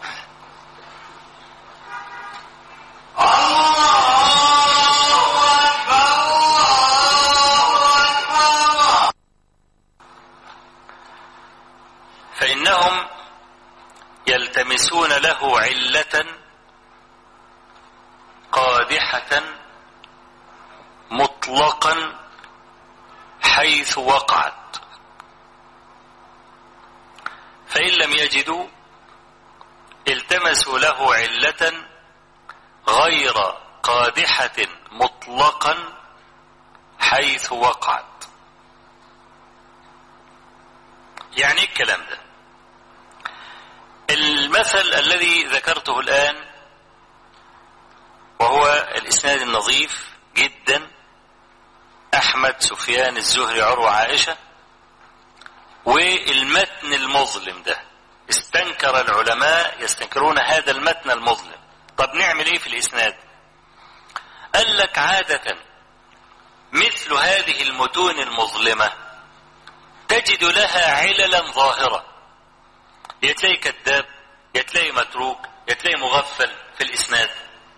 الله أكبر الله أكبر فإنهم يلتمسون له علة قادحة مطلقا حيث وقعت فإن لم يجدوا التمسوا له علة غير قادحة مطلقا حيث وقعت يعني ايه الكلام ده المثل الذي ذكرته الآن وهو الإسناد النظيف جدا أحمد سفيان الزهري عروة عائشة والمتن المظلم ده استنكر العلماء يستنكرون هذا المتن المظلم طب نعمل ايه في الاسناد قال لك عادة مثل هذه المتون المظلمة تجد لها عللا ظاهرة يتلاقي كذاب يتلاقي متروك يتلاقي مغفل في الاسناد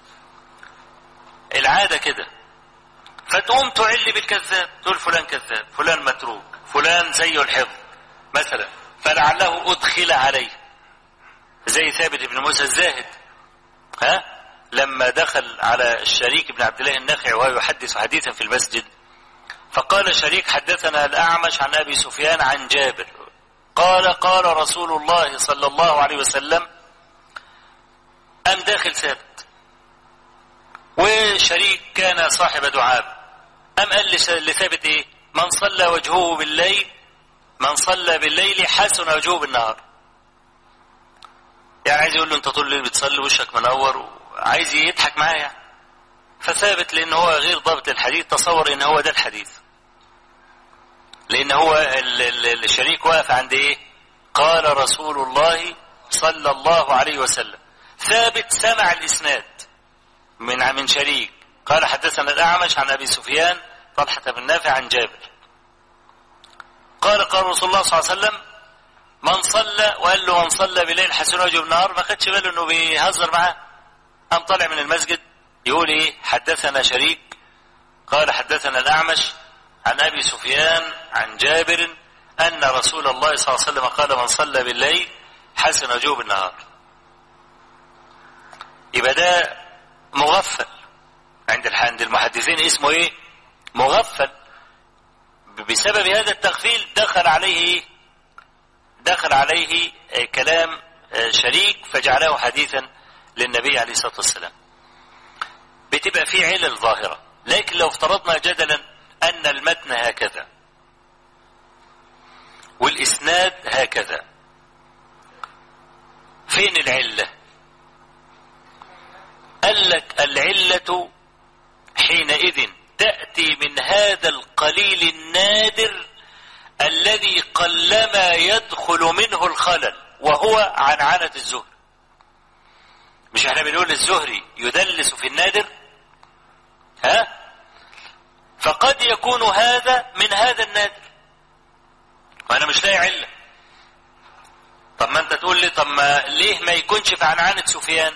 العادة كده فتقوم تعل بالكذاب تقول فلان كذاب فلان متروك فلان سيء الحفظ مثلا فلعله ادخل عليه زي ثابت بن موسى الزاهد ها لما دخل على الشريك بن عبد الله النخعي وهو يحدث حديثا في المسجد فقال شريك حدثنا الأعمش عن أبي سفيان عن جابر قال قال رسول الله صلى الله عليه وسلم أم داخل ثابت وشريك كان صاحب دعاب أم قال لثابت إيه من صلى وجهه بالليل من صلى بالليل حسن وجهه بالنهار يعني عايز يقول له انت طول الليل بتصلي وشك منور وعايز يضحك معاه يعني فثابت لان هو غير ضابط الحديث تصور ان هو ده الحديث لان هو الشريك واقف عند ايه قال رسول الله صلى الله عليه وسلم ثابت سمع الاسناد من من شريك قال حدثنا الاعمش عن ابي سفيان طلحه بن نافع عن جابر قال قال رسول الله صلى الله عليه وسلم من صلى وقال له من صلى بليل حسن وجه بالنهار ما خدش باله انه بيهزر معاه قام طالع من المسجد يقول ايه حدثنا شريك قال حدثنا الاعمش عن ابي سفيان عن جابر ان رسول الله صلى الله عليه وسلم قال من صلى بالليل حسن وجهه بالنهار يبقى ده مغفل عند عند المحدثين اسمه ايه مغفل بسبب هذا التغفيل دخل عليه ايه دخل عليه كلام شريك فجعله حديثا للنبي عليه الصلاه والسلام بتبقى في علل ظاهره لكن لو افترضنا جدلا ان المتن هكذا والاسناد هكذا فين العله قال لك العله حينئذ تاتي من هذا القليل النادر الذي قلما يدخل منه الخلل وهو عنعنة الزهري مش احنا بنقول الزهري يدلس في النادر ها فقد يكون هذا من هذا النادر وانا مش لاقي علة طب ما انت تقول لي طب ما ليه ما يكونش في عنعنة سفيان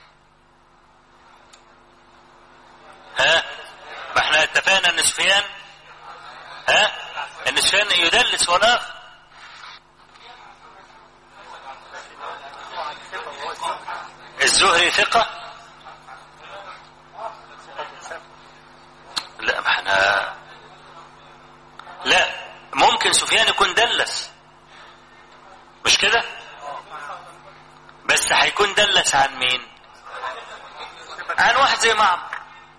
ها ما احنا اتفقنا ان سفيان ها ان سفيان يدلس ولا الزهري ثقة لا ما احنا لا ممكن سفيان يكون دلس مش كده بس هيكون دلس عن مين عن واحد زي معمر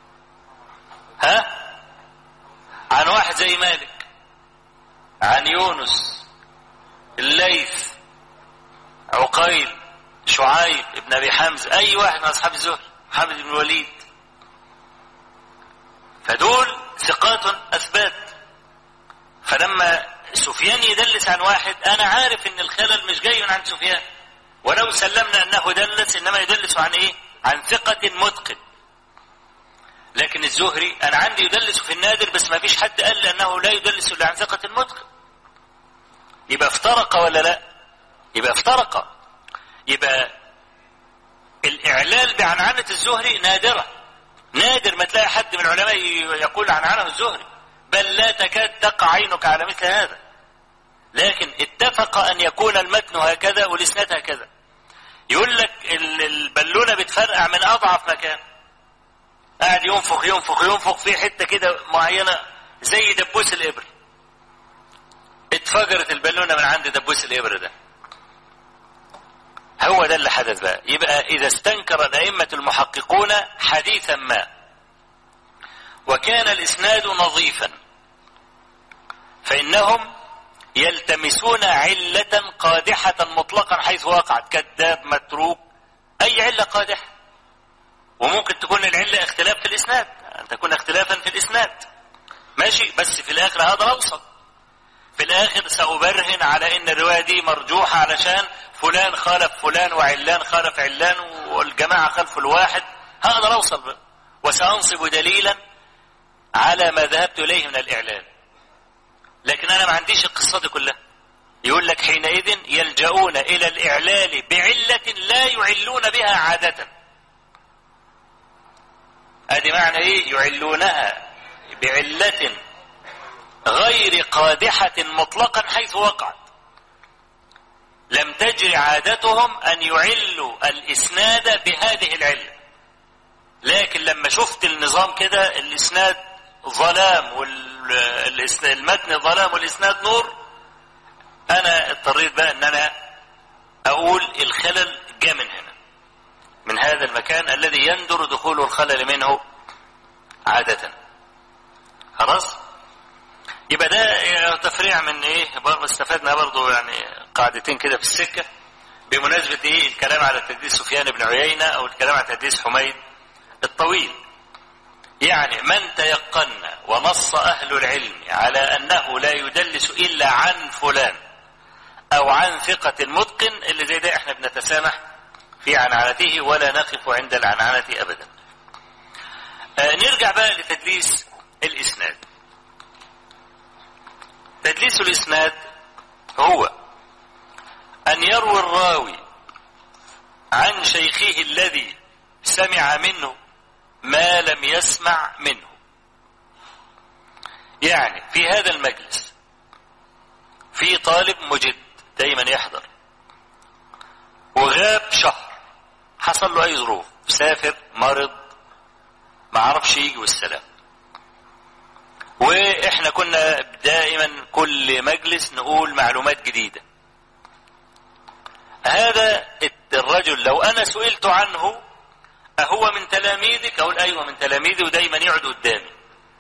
ها عن واحد زي مالك عن يونس الليث عقيل شعيب ابن ابي حمزه اي واحد من اصحاب الزهري محمد بن الوليد فدول ثقات اثبات فلما سفيان يدلس عن واحد انا عارف ان الخلل مش جاي من عند سفيان ولو سلمنا انه دلس انما يدلس عن ايه عن ثقة متقن لكن الزهري انا عندي يدلس في النادر بس ما فيش حد قال لي انه لا يدلس الا عن ثقة متقن يبقى افترق ولا لا يبقى افترق يبقى الاعلال بعنعنة الزهري نادرة نادر ما تلاقي حد من العلماء يقول عنعنه الزهري بل لا تكاد تقع عينك على مثل هذا لكن اتفق ان يكون المتن هكذا والاسناد هكذا يقول لك البالونه بتفرقع من اضعف مكان قاعد ينفخ ينفخ ينفخ في حته كده معينه زي دبوس الابر اتفجرت البالونه من عند دبوس الابر ده هو ده اللي حدث بقى يبقى اذا استنكر الائمه المحققون حديثا ما وكان الاسناد نظيفا فانهم يلتمسون علة قادحة مطلقا حيث وقعت كذاب متروك أي علة قادحة وممكن تكون العلة اختلاف في الإسناد أن تكون اختلافا في الإسناد ماشي بس في الآخر هذا أوسط في الاخر سأبرهن على ان الرواية دي مرجوحة علشان فلان خالف فلان وعلان خالف علان والجماعة خلفوا الواحد هقدر اوصل بقى. وسأنصب دليلا على ما ذهبت اليه من الاعلان لكن انا ما عنديش القصة دي كلها يقول لك حينئذ يلجؤون الى الاعلال بعلة لا يعلون بها عادة ادي معنى ايه يعلونها بعلة غير قادحة مطلقا حيث وقعت لم تجر عادتهم ان يعلوا الاسناد بهذه العلة لكن لما شفت النظام كده الاسناد ظلام والمتن ظلام والاسناد نور انا اضطريت بقى ان انا اقول الخلل جاء من هنا من هذا المكان الذي يندر دخول الخلل منه عادة خلاص يبقى ده تفريع من ايه برضه استفدنا برضه يعني قاعدتين كده في السكة بمناسبة ايه الكلام على تدليس سفيان بن عيينة او الكلام على تدليس حميد الطويل يعني من تيقن ونص اهل العلم على انه لا يدلس الا عن فلان او عن ثقة متقن اللي زي ده احنا بنتسامح في عنعنته ولا نقف عند العنعنة ابدا آه نرجع بقى لتدليس الاسناد تدليس الاسناد هو ان يروي الراوي عن شيخه الذي سمع منه ما لم يسمع منه يعني في هذا المجلس في طالب مجد دايما يحضر وغاب شهر حصل له اي ظروف سافر مرض ما عرفش يجي والسلام واحنا كنا دائما كل مجلس نقول معلومات جديدة هذا الرجل لو انا سئلت عنه اهو من تلاميذك اقول ايوه من تلاميذي ودايما يقعد قدامي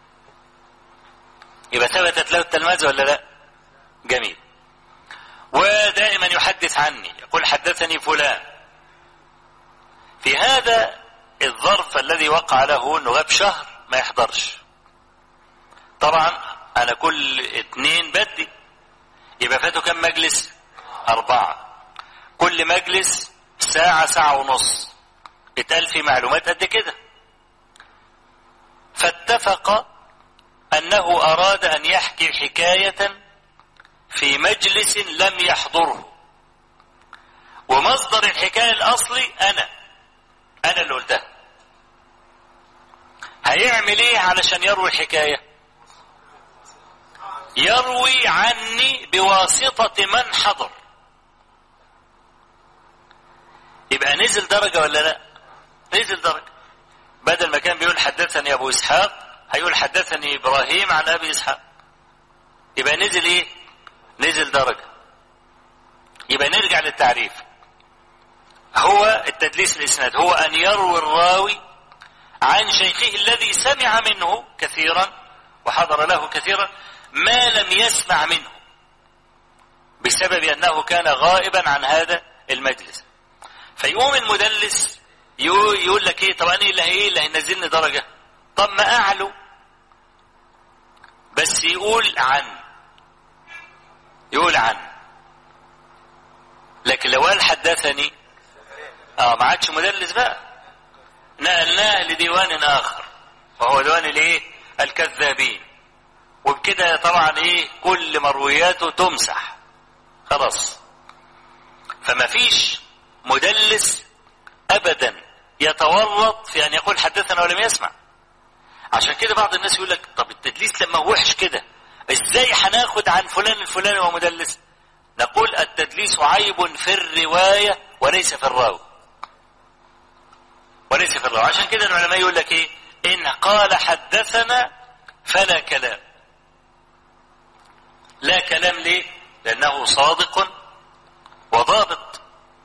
يبقى ثبتت له التلمذة ولا لا جميل ودائما يحدث عني يقول حدثني فلان في هذا الظرف الذي وقع له انه غاب شهر ما يحضرش طبعا انا كل اتنين بدي يبقى فاتوا كم مجلس اربعة كل مجلس ساعة ساعة ونص اتقال في معلومات قد كده فاتفق انه اراد ان يحكي حكاية في مجلس لم يحضره ومصدر الحكاية الاصلي انا انا اللي قلتها هيعمل ايه علشان يروي الحكايه يروي عني بواسطة من حضر يبقى نزل درجة ولا لا نزل درجة بدل ما كان بيقول حدثني ابو اسحاق هيقول حدثني ابراهيم عن ابي اسحاق يبقى نزل ايه نزل درجة يبقى نرجع للتعريف هو التدليس الاسناد هو ان يروي الراوي عن شيخه الذي سمع منه كثيرا وحضر له كثيرا ما لم يسمع منه بسبب انه كان غائبا عن هذا المجلس فيقوم المدلس يقول لك ايه طب انا اللي ايه اللي هينزلني درجة طب ما اعلو بس يقول عن يقول عن لكن لو قال حدثني اه ما عادش مدلس بقى نقلناه لديوان اخر وهو ديوان الايه الكذابين وبكده طبعا ايه كل مروياته تمسح خلاص فما فيش مدلس ابدا يتورط في ان يقول حدثنا ولم يسمع عشان كده بعض الناس يقول لك طب التدليس لما هو وحش كده ازاي هناخد عن فلان الفلاني وهو مدلس نقول التدليس عيب في الرواية وليس في الراوي وليس في الراوي عشان كده العلماء يقول لك ايه ان قال حدثنا فلا كلام لا كلام ليه لانه صادق وضابط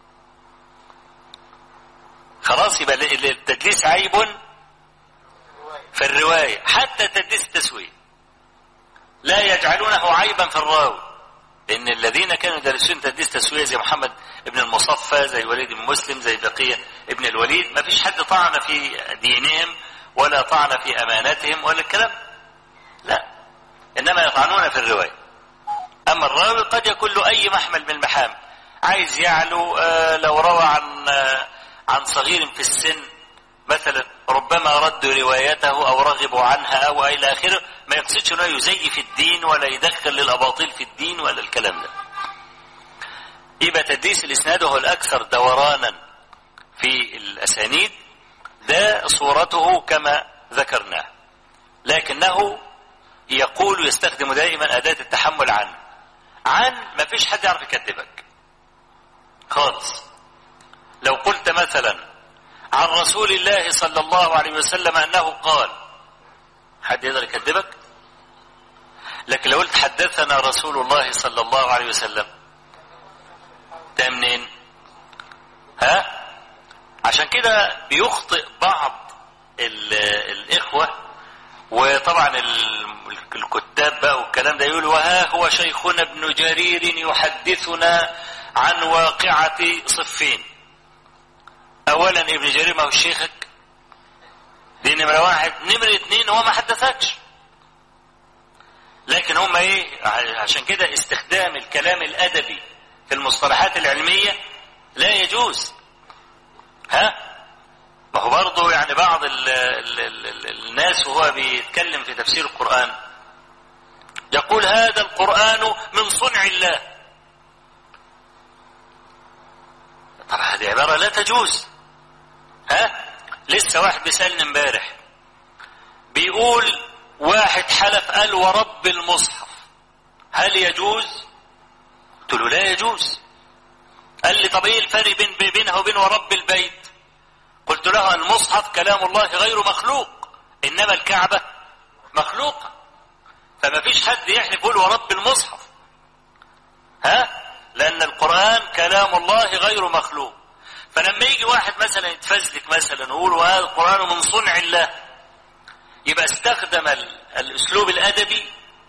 خلاص يبقى التدليس عيب في الرواية حتى تدليس التسوية لا يجعلونه عيبا في الراوي لأن الذين كانوا يدرسون تدليس تسوية زي محمد ابن المصفى زي وليد بن مسلم زي بقية ابن الوليد ما فيش حد طعن في دينهم ولا طعن في أمانتهم ولا الكلام لا إنما يطعنون في الرواية أما الراوي قد يكون له أي محمل من المحامل عايز يعلو آه، لو روى عن آه، عن صغير في السن مثلا ربما ردوا روايته أو رغبوا عنها أو إلى آخره ما يقصدش أنه يزيف الدين ولا يدخل للأباطيل في الدين ولا الكلام ده يبقى تدليس الإسناد هو الأكثر دورانا في الأسانيد ده صورته كما ذكرناه لكنه يقول يستخدم دائما أداة التحمل عن عن ما فيش حد يعرف يكذبك خالص لو قلت مثلا عن رسول الله صلى الله عليه وسلم أنه قال حد يقدر يكذبك لكن لو قلت حدثنا رسول الله صلى الله عليه وسلم ده منين ها عشان كده بيخطئ بعض ال- الإخوة وطبعا ال- الكتاب بقى والكلام ده يقول وها هو شيخنا ابن جرير يحدثنا عن واقعة صفين أولا ابن جرير ما هو شيخك دي نمرة واحد نمرة اتنين هو ما حدثكش لكن هم ايه عشان كده استخدام الكلام الأدبي في المصطلحات العلمية لا يجوز ها ما هو برضه يعني بعض ال ال ال ال الناس وهو بيتكلم في تفسير القرآن يقول هذا القرآن من صنع الله طب هذه عبارة لا تجوز ها لسه واحد بيسألني امبارح بيقول واحد حلف قال ورب المصحف هل يجوز قلت له لا يجوز قال لي طب ايه الفرق بين بينها وبين ورب البيت قلت له المصحف كلام الله غير مخلوق انما الكعبة مخلوقة فما فيش حد يحلف يقول ورب المصحف ها لان القرآن كلام الله غير مخلوق فلما يجي واحد مثلا يتفزلك مثلا ويقول وهذا القرآن من صنع الله يبقى استخدم ال- الاسلوب الادبي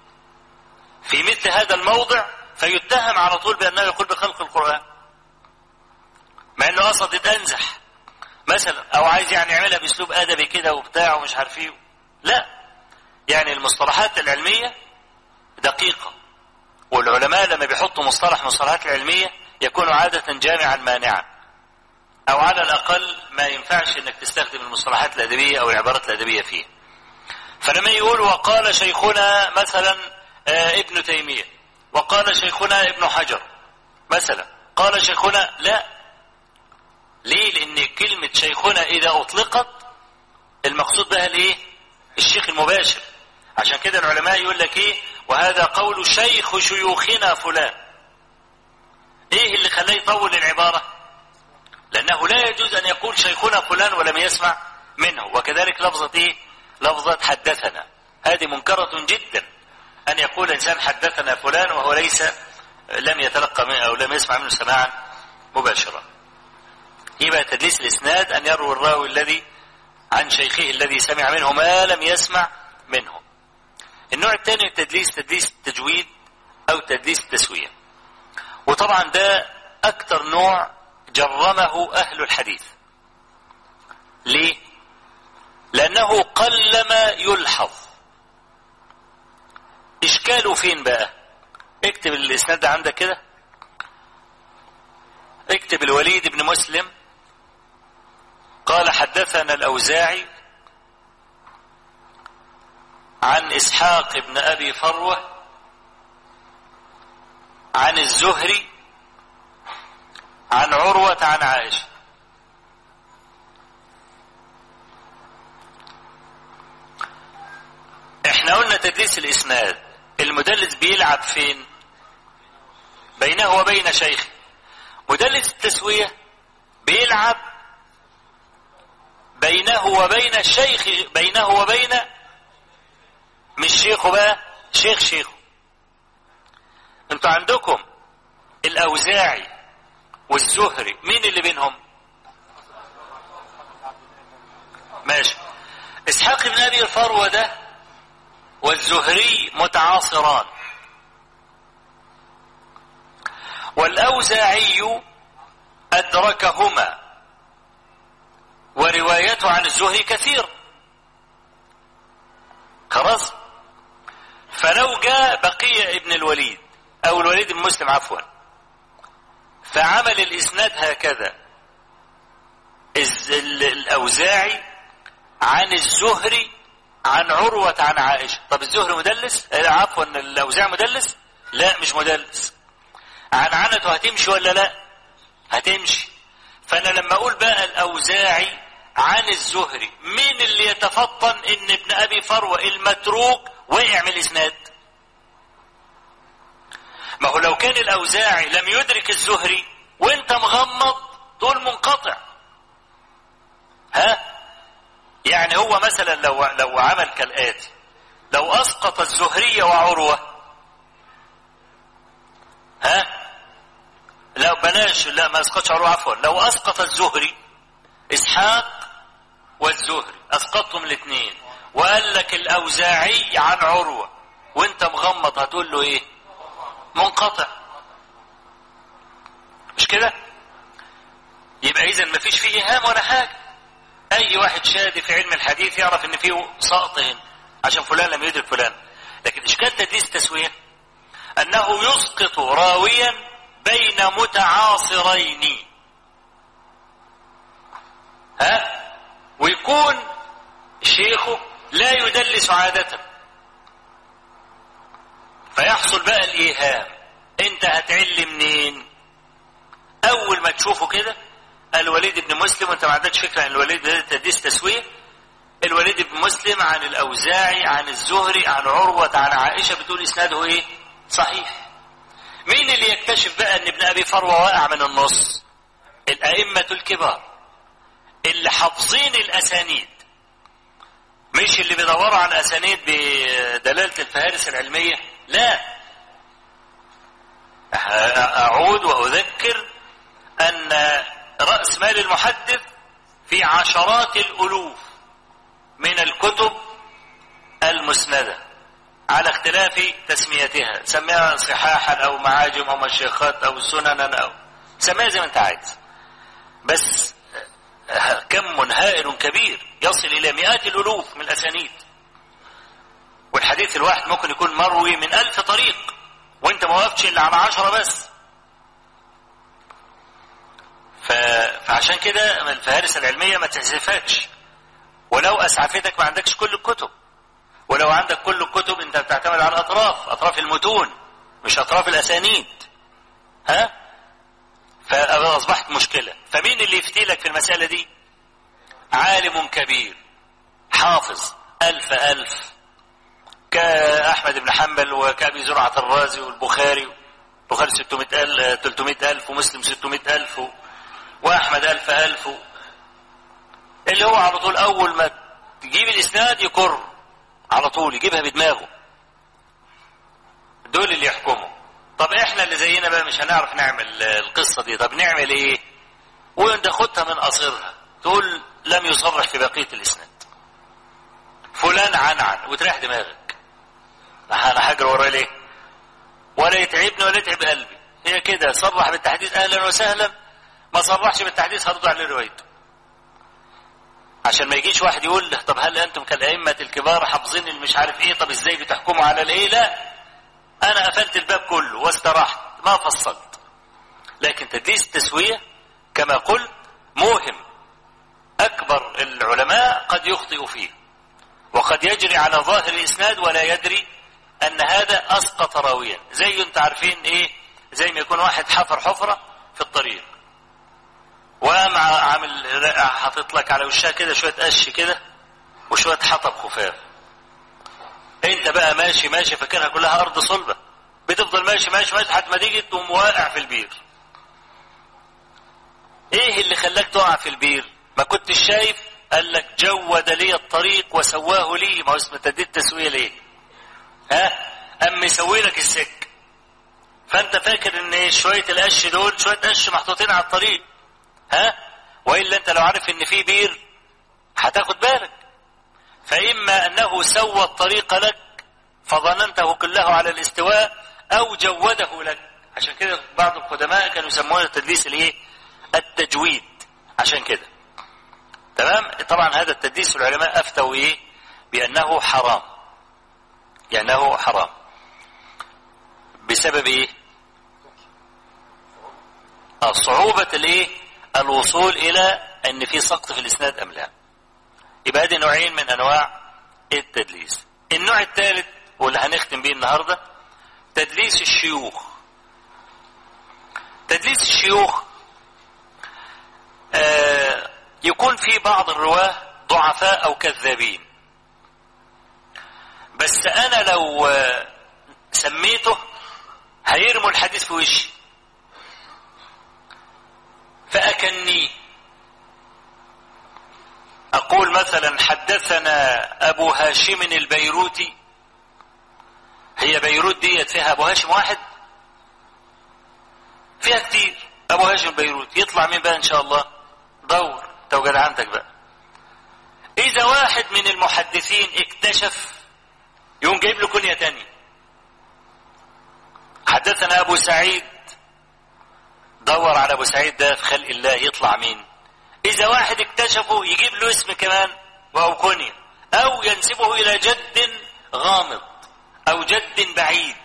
في مثل هذا الموضع فيتهم على طول بانه يقول بخلق القرآن مع انه قصد يتنزح مثلا او عايز يعني يعملها باسلوب ادبي كده وبتاع ومش عارف ايه لا يعني المصطلحات العلميه دقيقه والعلماء لما بيحطوا مصطلح مصطلحات العلميه يكون عاده جامعا مانعا او على الاقل ما ينفعش انك تستخدم المصطلحات الادبيه او العبارات الادبيه فيه فلما يقول وقال شيخنا مثلا آه، ابن تيميه وقال شيخنا ابن حجر مثلا قال شيخنا لا ليه لان كلمة شيخنا اذا اطلقت المقصود بها الايه الشيخ المباشر عشان كده العلماء يقول لك ايه وهذا قول شيخ شيوخنا فلان ايه اللي خلاه يطول العبارة لانه لا يجوز ان يقول شيخنا فلان ولم يسمع منه وكذلك لفظة ايه لفظة حدثنا هذه منكرة جدا ان يقول انسان حدثنا فلان وهو ليس لم يتلقى منه او لم يسمع منه سماعا مباشرا يبقى تدليس الإسناد أن يروي الراوي الذي عن شيخه الذي سمع منه ما لم يسمع منه النوع الثاني من التدليس تدليس التجويد أو تدليس التسوية وطبعا ده أكثر نوع جرمه أهل الحديث ليه؟ لأنه قلما يلحظ إشكاله فين بقى؟ اكتب الإسناد ده عندك كده اكتب الوليد بن مسلم قال حدثنا الأوزاعي عن إسحاق بن أبي فروة عن الزهري عن عروة عن عائشة احنا قلنا تدليس الإسناد المدلس بيلعب فين بينه وبين شيخه مدلس التسوية بيلعب بينه وبين الشيخ بينه وبين مش شيخه بقى شيخ شيخه انتوا عندكم الاوزاعي والزهري مين اللي بينهم ماشي اسحاق بن ابي الفروه ده والزهري متعاصران والاوزاعي ادركهما وروايته عن الزهري كثير خلاص فلو جاء بقية ابن الوليد او الوليد بن مسلم عفوا فعمل الاسناد هكذا الز- ال- الاوزاعي عن الزهري عن عروة عن عائشة طب الزهري مدلس آه، عفوا الاوزاعي مدلس لا مش مدلس عن عنته هتمشي ولا لا هتمشي فانا لما اقول بقى الاوزاعي عن الزهري مين اللي يتفطن ان ابن ابي فروه المتروك وقع من الاسناد ما هو لو كان الاوزاعي لم يدرك الزهري وانت مغمض تقول منقطع ها يعني هو مثلا لو لو عمل كالاتي لو اسقط الزهري وعروه ها لا بلاش لا ما اسقطش عروه عفوا لو اسقط الزهري اسحاق والزهري اسقطهم الاثنين وقال لك الاوزاعي عن عروه وانت مغمض هتقول له ايه منقطع مش كده يبقى اذا ما فيش فيه ايهام ولا حاجه اي واحد شادي في علم الحديث يعرف ان فيه سقط هنا عشان فلان لم يدرك فلان لكن اشكال تدليس التسويه انه يسقط راويا بين متعاصرين ها ويكون شيخه لا يدلس عادة فيحصل بقى الإيهام أنت هتعل منين أول ما تشوفه كده الوليد بن مسلم وأنت ما عندكش فكرة عن الوليد ده تدليس تسوية الوليد بن مسلم عن الأوزاعي عن الزهري عن عروة عن عائشة بتقول إسناده إيه صحيح مين اللي يكتشف بقى ان ابن ابي فروه واقع من النص الائمه الكبار اللي حافظين الاسانيد مش اللي بيدوروا على الاسانيد بدلاله الفهارس العلميه لا اعود واذكر ان راس مال المحدث في عشرات الالوف من الكتب المسنده على اختلاف تسميتها سميها صحاحا او معاجم او مشيخات او سننا او سميها زي ما انت عايز بس كم هائل كبير يصل الى مئات الالوف من الاسانيد والحديث الواحد ممكن يكون مروي من الف طريق وانت ما وقفتش الا على عشرة بس ف... فعشان كده الفهارس العلمية ما تحذفكش ولو اسعفتك ما عندكش كل الكتب ولو عندك كل الكتب انت بتعتمد على الاطراف اطراف المتون مش اطراف الاسانيد ها فاصبحت مشكله فمين اللي يفتي لك في المساله دي عالم كبير حافظ الف الف كاحمد بن حنبل وكابي زرعه الرازي والبخاري البخاري 600 ألف 300 ألف ومسلم 600 ألف وأحمد ألف ألف اللي هو على طول أول ما تجيب الإسناد يكر على طول يجيبها بدماغه دول اللي يحكموا طب احنا اللي زينا بقى مش هنعرف نعمل القصة دي طب نعمل ايه وانت خدها من قصرها تقول لم يصرح في بقية الاسناد فلان عن عن وتريح دماغك انا هجري وراه ليه ولا يتعبني ولا يتعب قلبي هي كده صرح بالتحديث اهلا وسهلا ما صرحش بالتحديث هرد عليه روايته عشان ما يجيش واحد يقول له طب هل انتم كالائمه الكبار حافظين المش عارف ايه طب ازاي بتحكموا على الايه لا انا قفلت الباب كله واستراحت ما فصلت لكن تدليس التسويه كما قلت موهم اكبر العلماء قد يخطئ فيه وقد يجري على ظاهر الاسناد ولا يدري ان هذا اسقط راويا زي انت عارفين ايه زي ما يكون واحد حفر حفره في الطريق وقام عامل حاطط لك على وشها كده شويه قش كده وشويه حطب خفاف انت بقى ماشي ماشي فاكرها كلها ارض صلبه بتفضل ماشي ماشي ماشي لحد ما تيجي تقوم واقع في البير ايه اللي خلاك تقع في البير ما كنتش شايف قال لك جود لي الطريق وسواه لي ما هو اسمه تديد تسويه ليه ها قام يسوي لك السك فانت فاكر ان شويه القش دول شويه قش محطوطين على الطريق ها والا انت لو عارف ان في بير هتاخد بالك فاما انه سوى الطريق لك فظننته كله على الاستواء او جوده لك عشان كده بعض القدماء كانوا يسمونه التدليس الايه التجويد عشان كده تمام طبعا هذا التدليس العلماء افتوا ايه بانه حرام يعني انه حرام بسبب ايه آه، صعوبة الايه الوصول الى ان في سقط في الاسناد ام لا يبقى ادي نوعين من انواع التدليس النوع الثالث واللي هنختم بيه النهارده تدليس الشيوخ تدليس الشيوخ آه يكون في بعض الرواه ضعفاء او كذابين بس انا لو آه، سميته هيرموا الحديث في وشي فأكنيه أقول مثلا حدثنا أبو هاشم البيروتي هي بيروت ديت فيها أبو هاشم واحد فيها كتير أبو هاشم البيروت يطلع مين بقى إن شاء الله دور توجد عندك بقى إذا واحد من المحدثين اكتشف يقوم جايب له كنية تانية حدثنا أبو سعيد دور على أبو سعيد ده في خلق الله يطلع مين إذا واحد اكتشفه يجيب له اسم كمان أو كنية أو ينسبه إلى جد غامض أو جد بعيد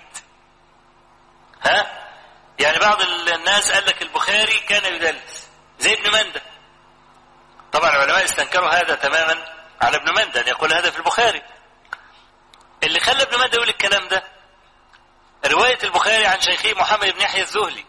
ها يعني بعض الناس قال لك البخاري كان يدلس زي ابن مندى طبعا العلماء استنكروا هذا تماما على ابن مندى أن يقول هذا في البخاري اللي خلى ابن مندى يقول الكلام ده رواية البخاري عن شيخه محمد بن يحيى الزهلي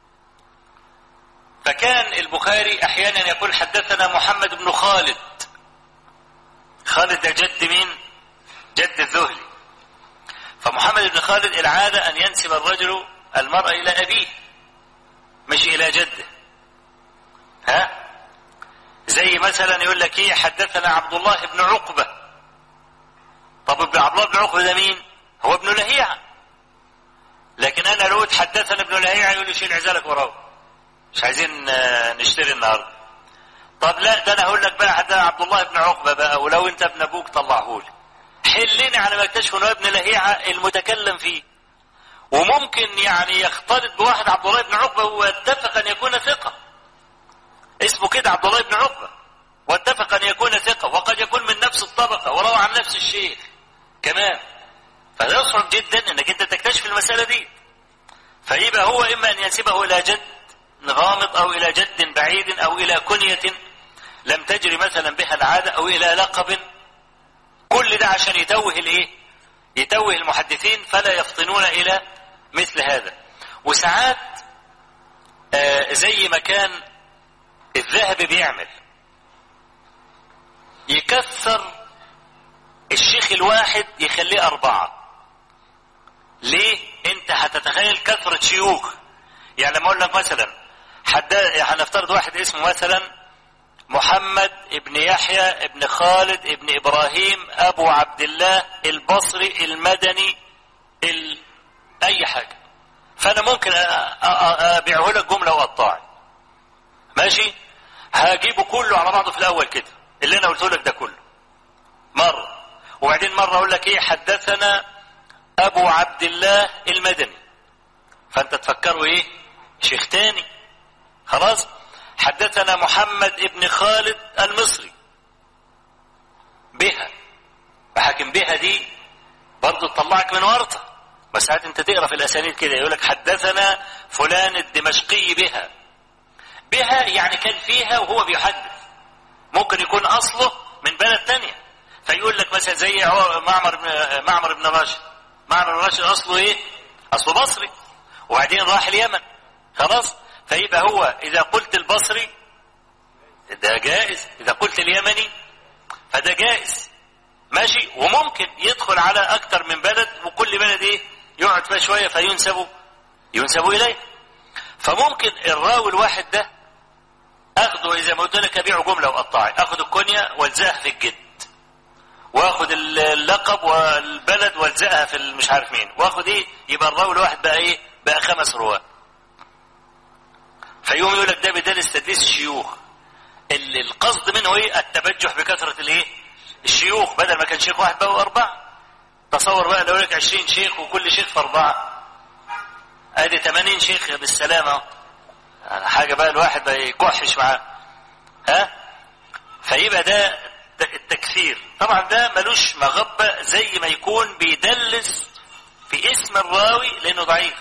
فكان البخاري احيانا يقول حدثنا محمد بن خالد خالد ده جد مين جد الذهلي فمحمد بن خالد العادة ان ينسب الرجل المرأة الى ابيه مش الى جده ها زي مثلا يقول لك ايه حدثنا عبد الله بن عقبة طب ابن عبد الله بن عقبة ده مين هو ابن لهيعة لكن انا لو حدثنا ابن لهيعة يقول لي شيل عزالك وراه مش عايزين آه، نشتري النهارده طب لا ده انا هقول لك بقى حتى عبد الله بن عقبه بقى ولو انت ابن ابوك طلعه لي حلني على ما اكتشف انه ابن لهيعه المتكلم فيه وممكن يعني يختلط بواحد عبد الله بن عقبه واتفق ان يكون ثقه اسمه كده عبد الله بن عقبه واتفق ان يكون ثقه وقد يكون من نفس الطبقه وروى عن نفس الشيخ كمان فيصعب جدا انك انت تكتشف المساله دي فيبقى هو اما ان ينسبه الى جد غامض او الى جد بعيد او الى كنية لم تجري مثلا بها العادة او الى لقب كل ده عشان يتوه الايه يتوه المحدثين فلا يفطنون الى مثل هذا وساعات آه زي ما كان الذهب بيعمل يكثر الشيخ الواحد يخليه أربعة ليه؟ أنت هتتخيل كثرة شيوخ يعني لما أقول لك مثلا حد هنفترض واحد اسمه مثلا محمد ابن يحيى ابن خالد ابن ابراهيم ابو عبد الله البصري المدني ال... اي حاجه فانا ممكن أ- أ- أ- ابيعه لك جمله وقطاعي ماشي هجيبه كله على بعضه في الاول كده اللي انا قلته لك ده كله مره وبعدين مره اقول لك ايه حدثنا ابو عبد الله المدني فانت تفكروا ايه شيخ تاني خلاص حدثنا محمد ابن خالد المصري بها فحاكم بها دي برضه تطلعك من ورطه بس ساعات انت تقرا في الاسانيد كده يقول لك حدثنا فلان الدمشقي بها بها يعني كان فيها وهو بيحدث ممكن يكون اصله من بلد تانية فيقول لك مثلا زي عو- معمر بن معمر بن راشد معمر بن راشد اصله ايه اصله بصري وبعدين راح اليمن خلاص فيبقى هو اذا قلت البصري ده جائز اذا قلت اليمني فده جائز ماشي وممكن يدخل على اكتر من بلد وكل بلد ايه يقعد فيها شويه فينسب ينسب اليه فممكن الراوي الواحد ده اخده اذا ما قلت لك ابيعه جمله وقطاعي اخد الكنيه والزقها في الجد واخد اللقب والبلد والزقها في مش عارف مين واخد ايه يبقى الراوي الواحد بقى ايه بقى خمس رواه فيقوم يقول لك ده بدال تدليس الشيوخ ال- القصد منه ايه التبجح بكثره الايه الشيوخ بدل ما كان شيخ واحد بقوا اربعه تصور بقى لو لك 20 شيخ وكل شيخ في اربعه ادي 80 شيخ بالسلامه يعني حاجه بقى الواحد ما يكحش معاه ها فيبقى ده ت- التكثير طبعا ده ملوش مغبة زي ما يكون بيدلس في اسم الراوي لأنه ضعيف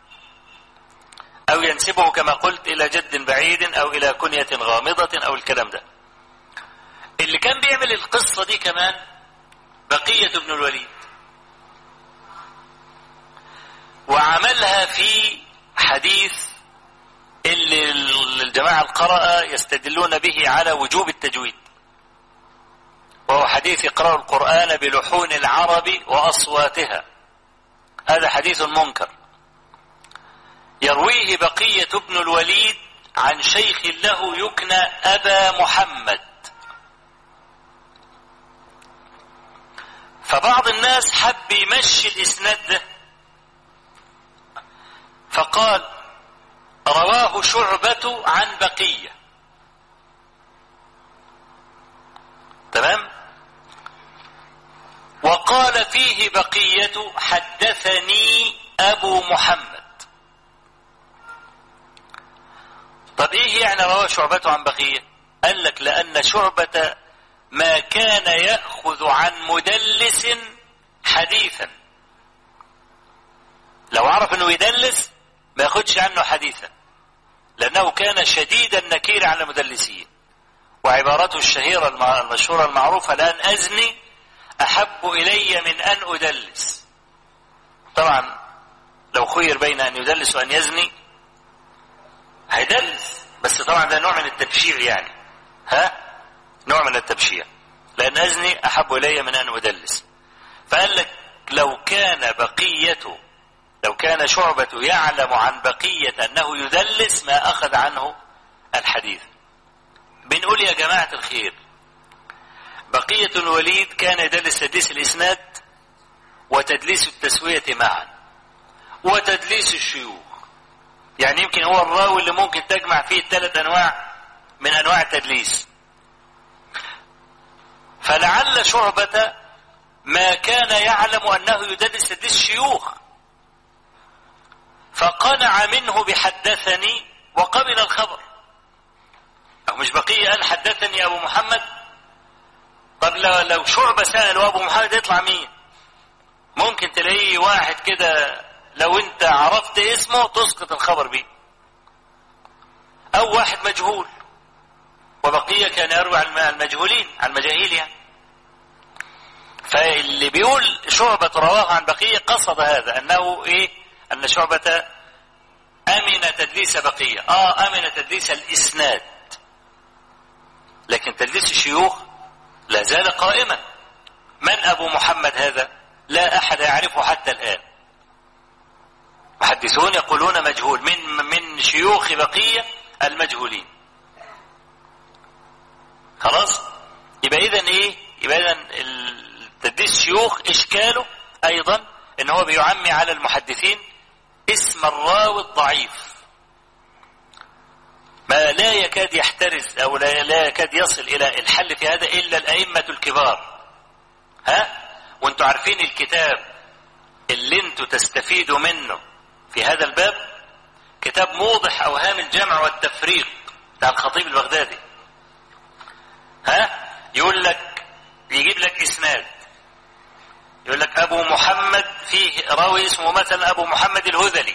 أو ينسبه كما قلت إلى جد بعيد أو إلى كنية غامضة أو الكلام ده اللي كان بيعمل القصة دي كمان بقية بن الوليد وعملها في حديث اللي الجماعة القراء يستدلون به على وجوب التجويد وهو حديث اقرأوا القرآن بلحون العرب وأصواتها هذا حديث منكر يرويه بقية بن الوليد عن شيخ له يكنى أبا محمد فبعض الناس حب يمشي الإسناد ده فقال رواه شعبة عن بقية تمام وقال فيه بقية حدثني أبو محمد طب ايه يعني رواه شعبة عن بقية قال لك لأن شعبة ما كان يأخذ عن مدلس حديثا لو عرف انه يدلس ما ياخدش عنه حديثا لأنه كان شديد النكير على المدلسين وعبارته الشهيرة المشهورة المعروفة لأن أزني أحب إلي من أن أدلس طبعا لو خير بين أن يدلس وأن يزني هيدلس بس طبعا ده نوع من التبشير يعني ها نوع من التبشير لأن أزني أحب إلي من أن أدلس فقال لك لو كان بقية لو كان شعبة يعلم عن بقية أنه يدلس ما أخذ عنه الحديث بنقول يا جماعة الخير بقية الوليد كان يدلس تدليس الإسناد وتدليس التسوية معا وتدليس الشيوخ يعني يمكن هو الراوي اللي ممكن تجمع فيه الثلاث أنواع من أنواع التدليس فلعل شعبة ما كان يعلم أنه يدلس تدليس الشيوخ فقنع منه بحدثني وقبل الخبر أو مش بقية قال حدثني أبو محمد طب لو, لو شعبة سأل وأبو محمد يطلع مين ممكن تلاقيه واحد كده لو انت عرفت اسمه تسقط الخبر بيه او واحد مجهول وبقية كان يروي عن المجهولين عن المجاهيل يعني فاللي بيقول شعبة رواه عن بقية قصد هذا انه ايه ان شعبة امن تدليس بقية اه امن تدليس الاسناد لكن تدليس الشيوخ لا زال قائما من ابو محمد هذا لا احد يعرفه حتى الان محدثون يقولون مجهول من من شيوخ بقية المجهولين خلاص يبقى اذا ايه يبقى اذا تدليس الشيوخ اشكاله ايضا ان هو بيعمي على المحدثين اسم الراوي الضعيف ما لا يكاد يحترز او لا, لا يكاد يصل الى الحل في هذا الا الائمة الكبار ها وانتوا عارفين الكتاب اللي انتوا تستفيدوا منه في هذا الباب كتاب موضح اوهام الجمع والتفريق بتاع الخطيب البغدادي ها يقول لك يجيب لك اسناد يقول لك ابو محمد فيه راوي اسمه مثلا ابو محمد الهذلي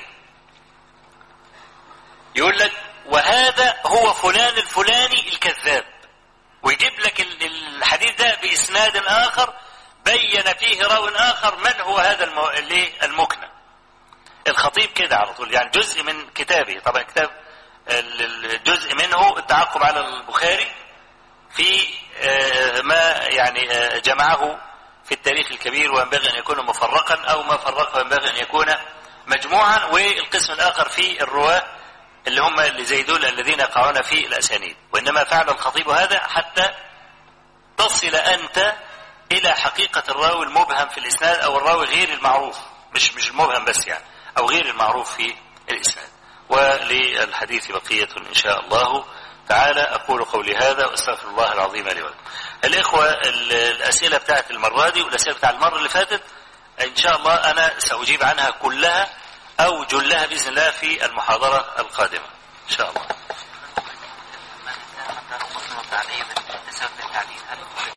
يقول لك وهذا هو فلان الفلاني الكذاب ويجيب لك الحديث ده باسناد اخر بين فيه راو اخر من هو هذا المكنى الخطيب كده على طول يعني جزء من كتابه طبعا كتاب الجزء منه التعقب على البخاري في ما يعني جمعه في التاريخ الكبير وينبغي ان يكون مفرقا او ما فرقه ينبغي ان يكون مجموعا والقسم الاخر في الرواه اللي هم اللي زي دول الذين يقعون في الاسانيد وانما فعل الخطيب هذا حتى تصل انت الى حقيقه الراوي المبهم في الاسناد او الراوي غير المعروف مش مش المبهم بس يعني أو غير المعروف في الإسناد وللحديث بقية إن شاء الله تعالى أقول قولي هذا وأستغفر الله العظيم لي ولكم الإخوة الأسئلة بتاعت المرة دي والأسئلة بتاعت المرة اللي فاتت إن شاء الله أنا سأجيب عنها كلها أو جلها بإذن الله في المحاضرة القادمة إن شاء الله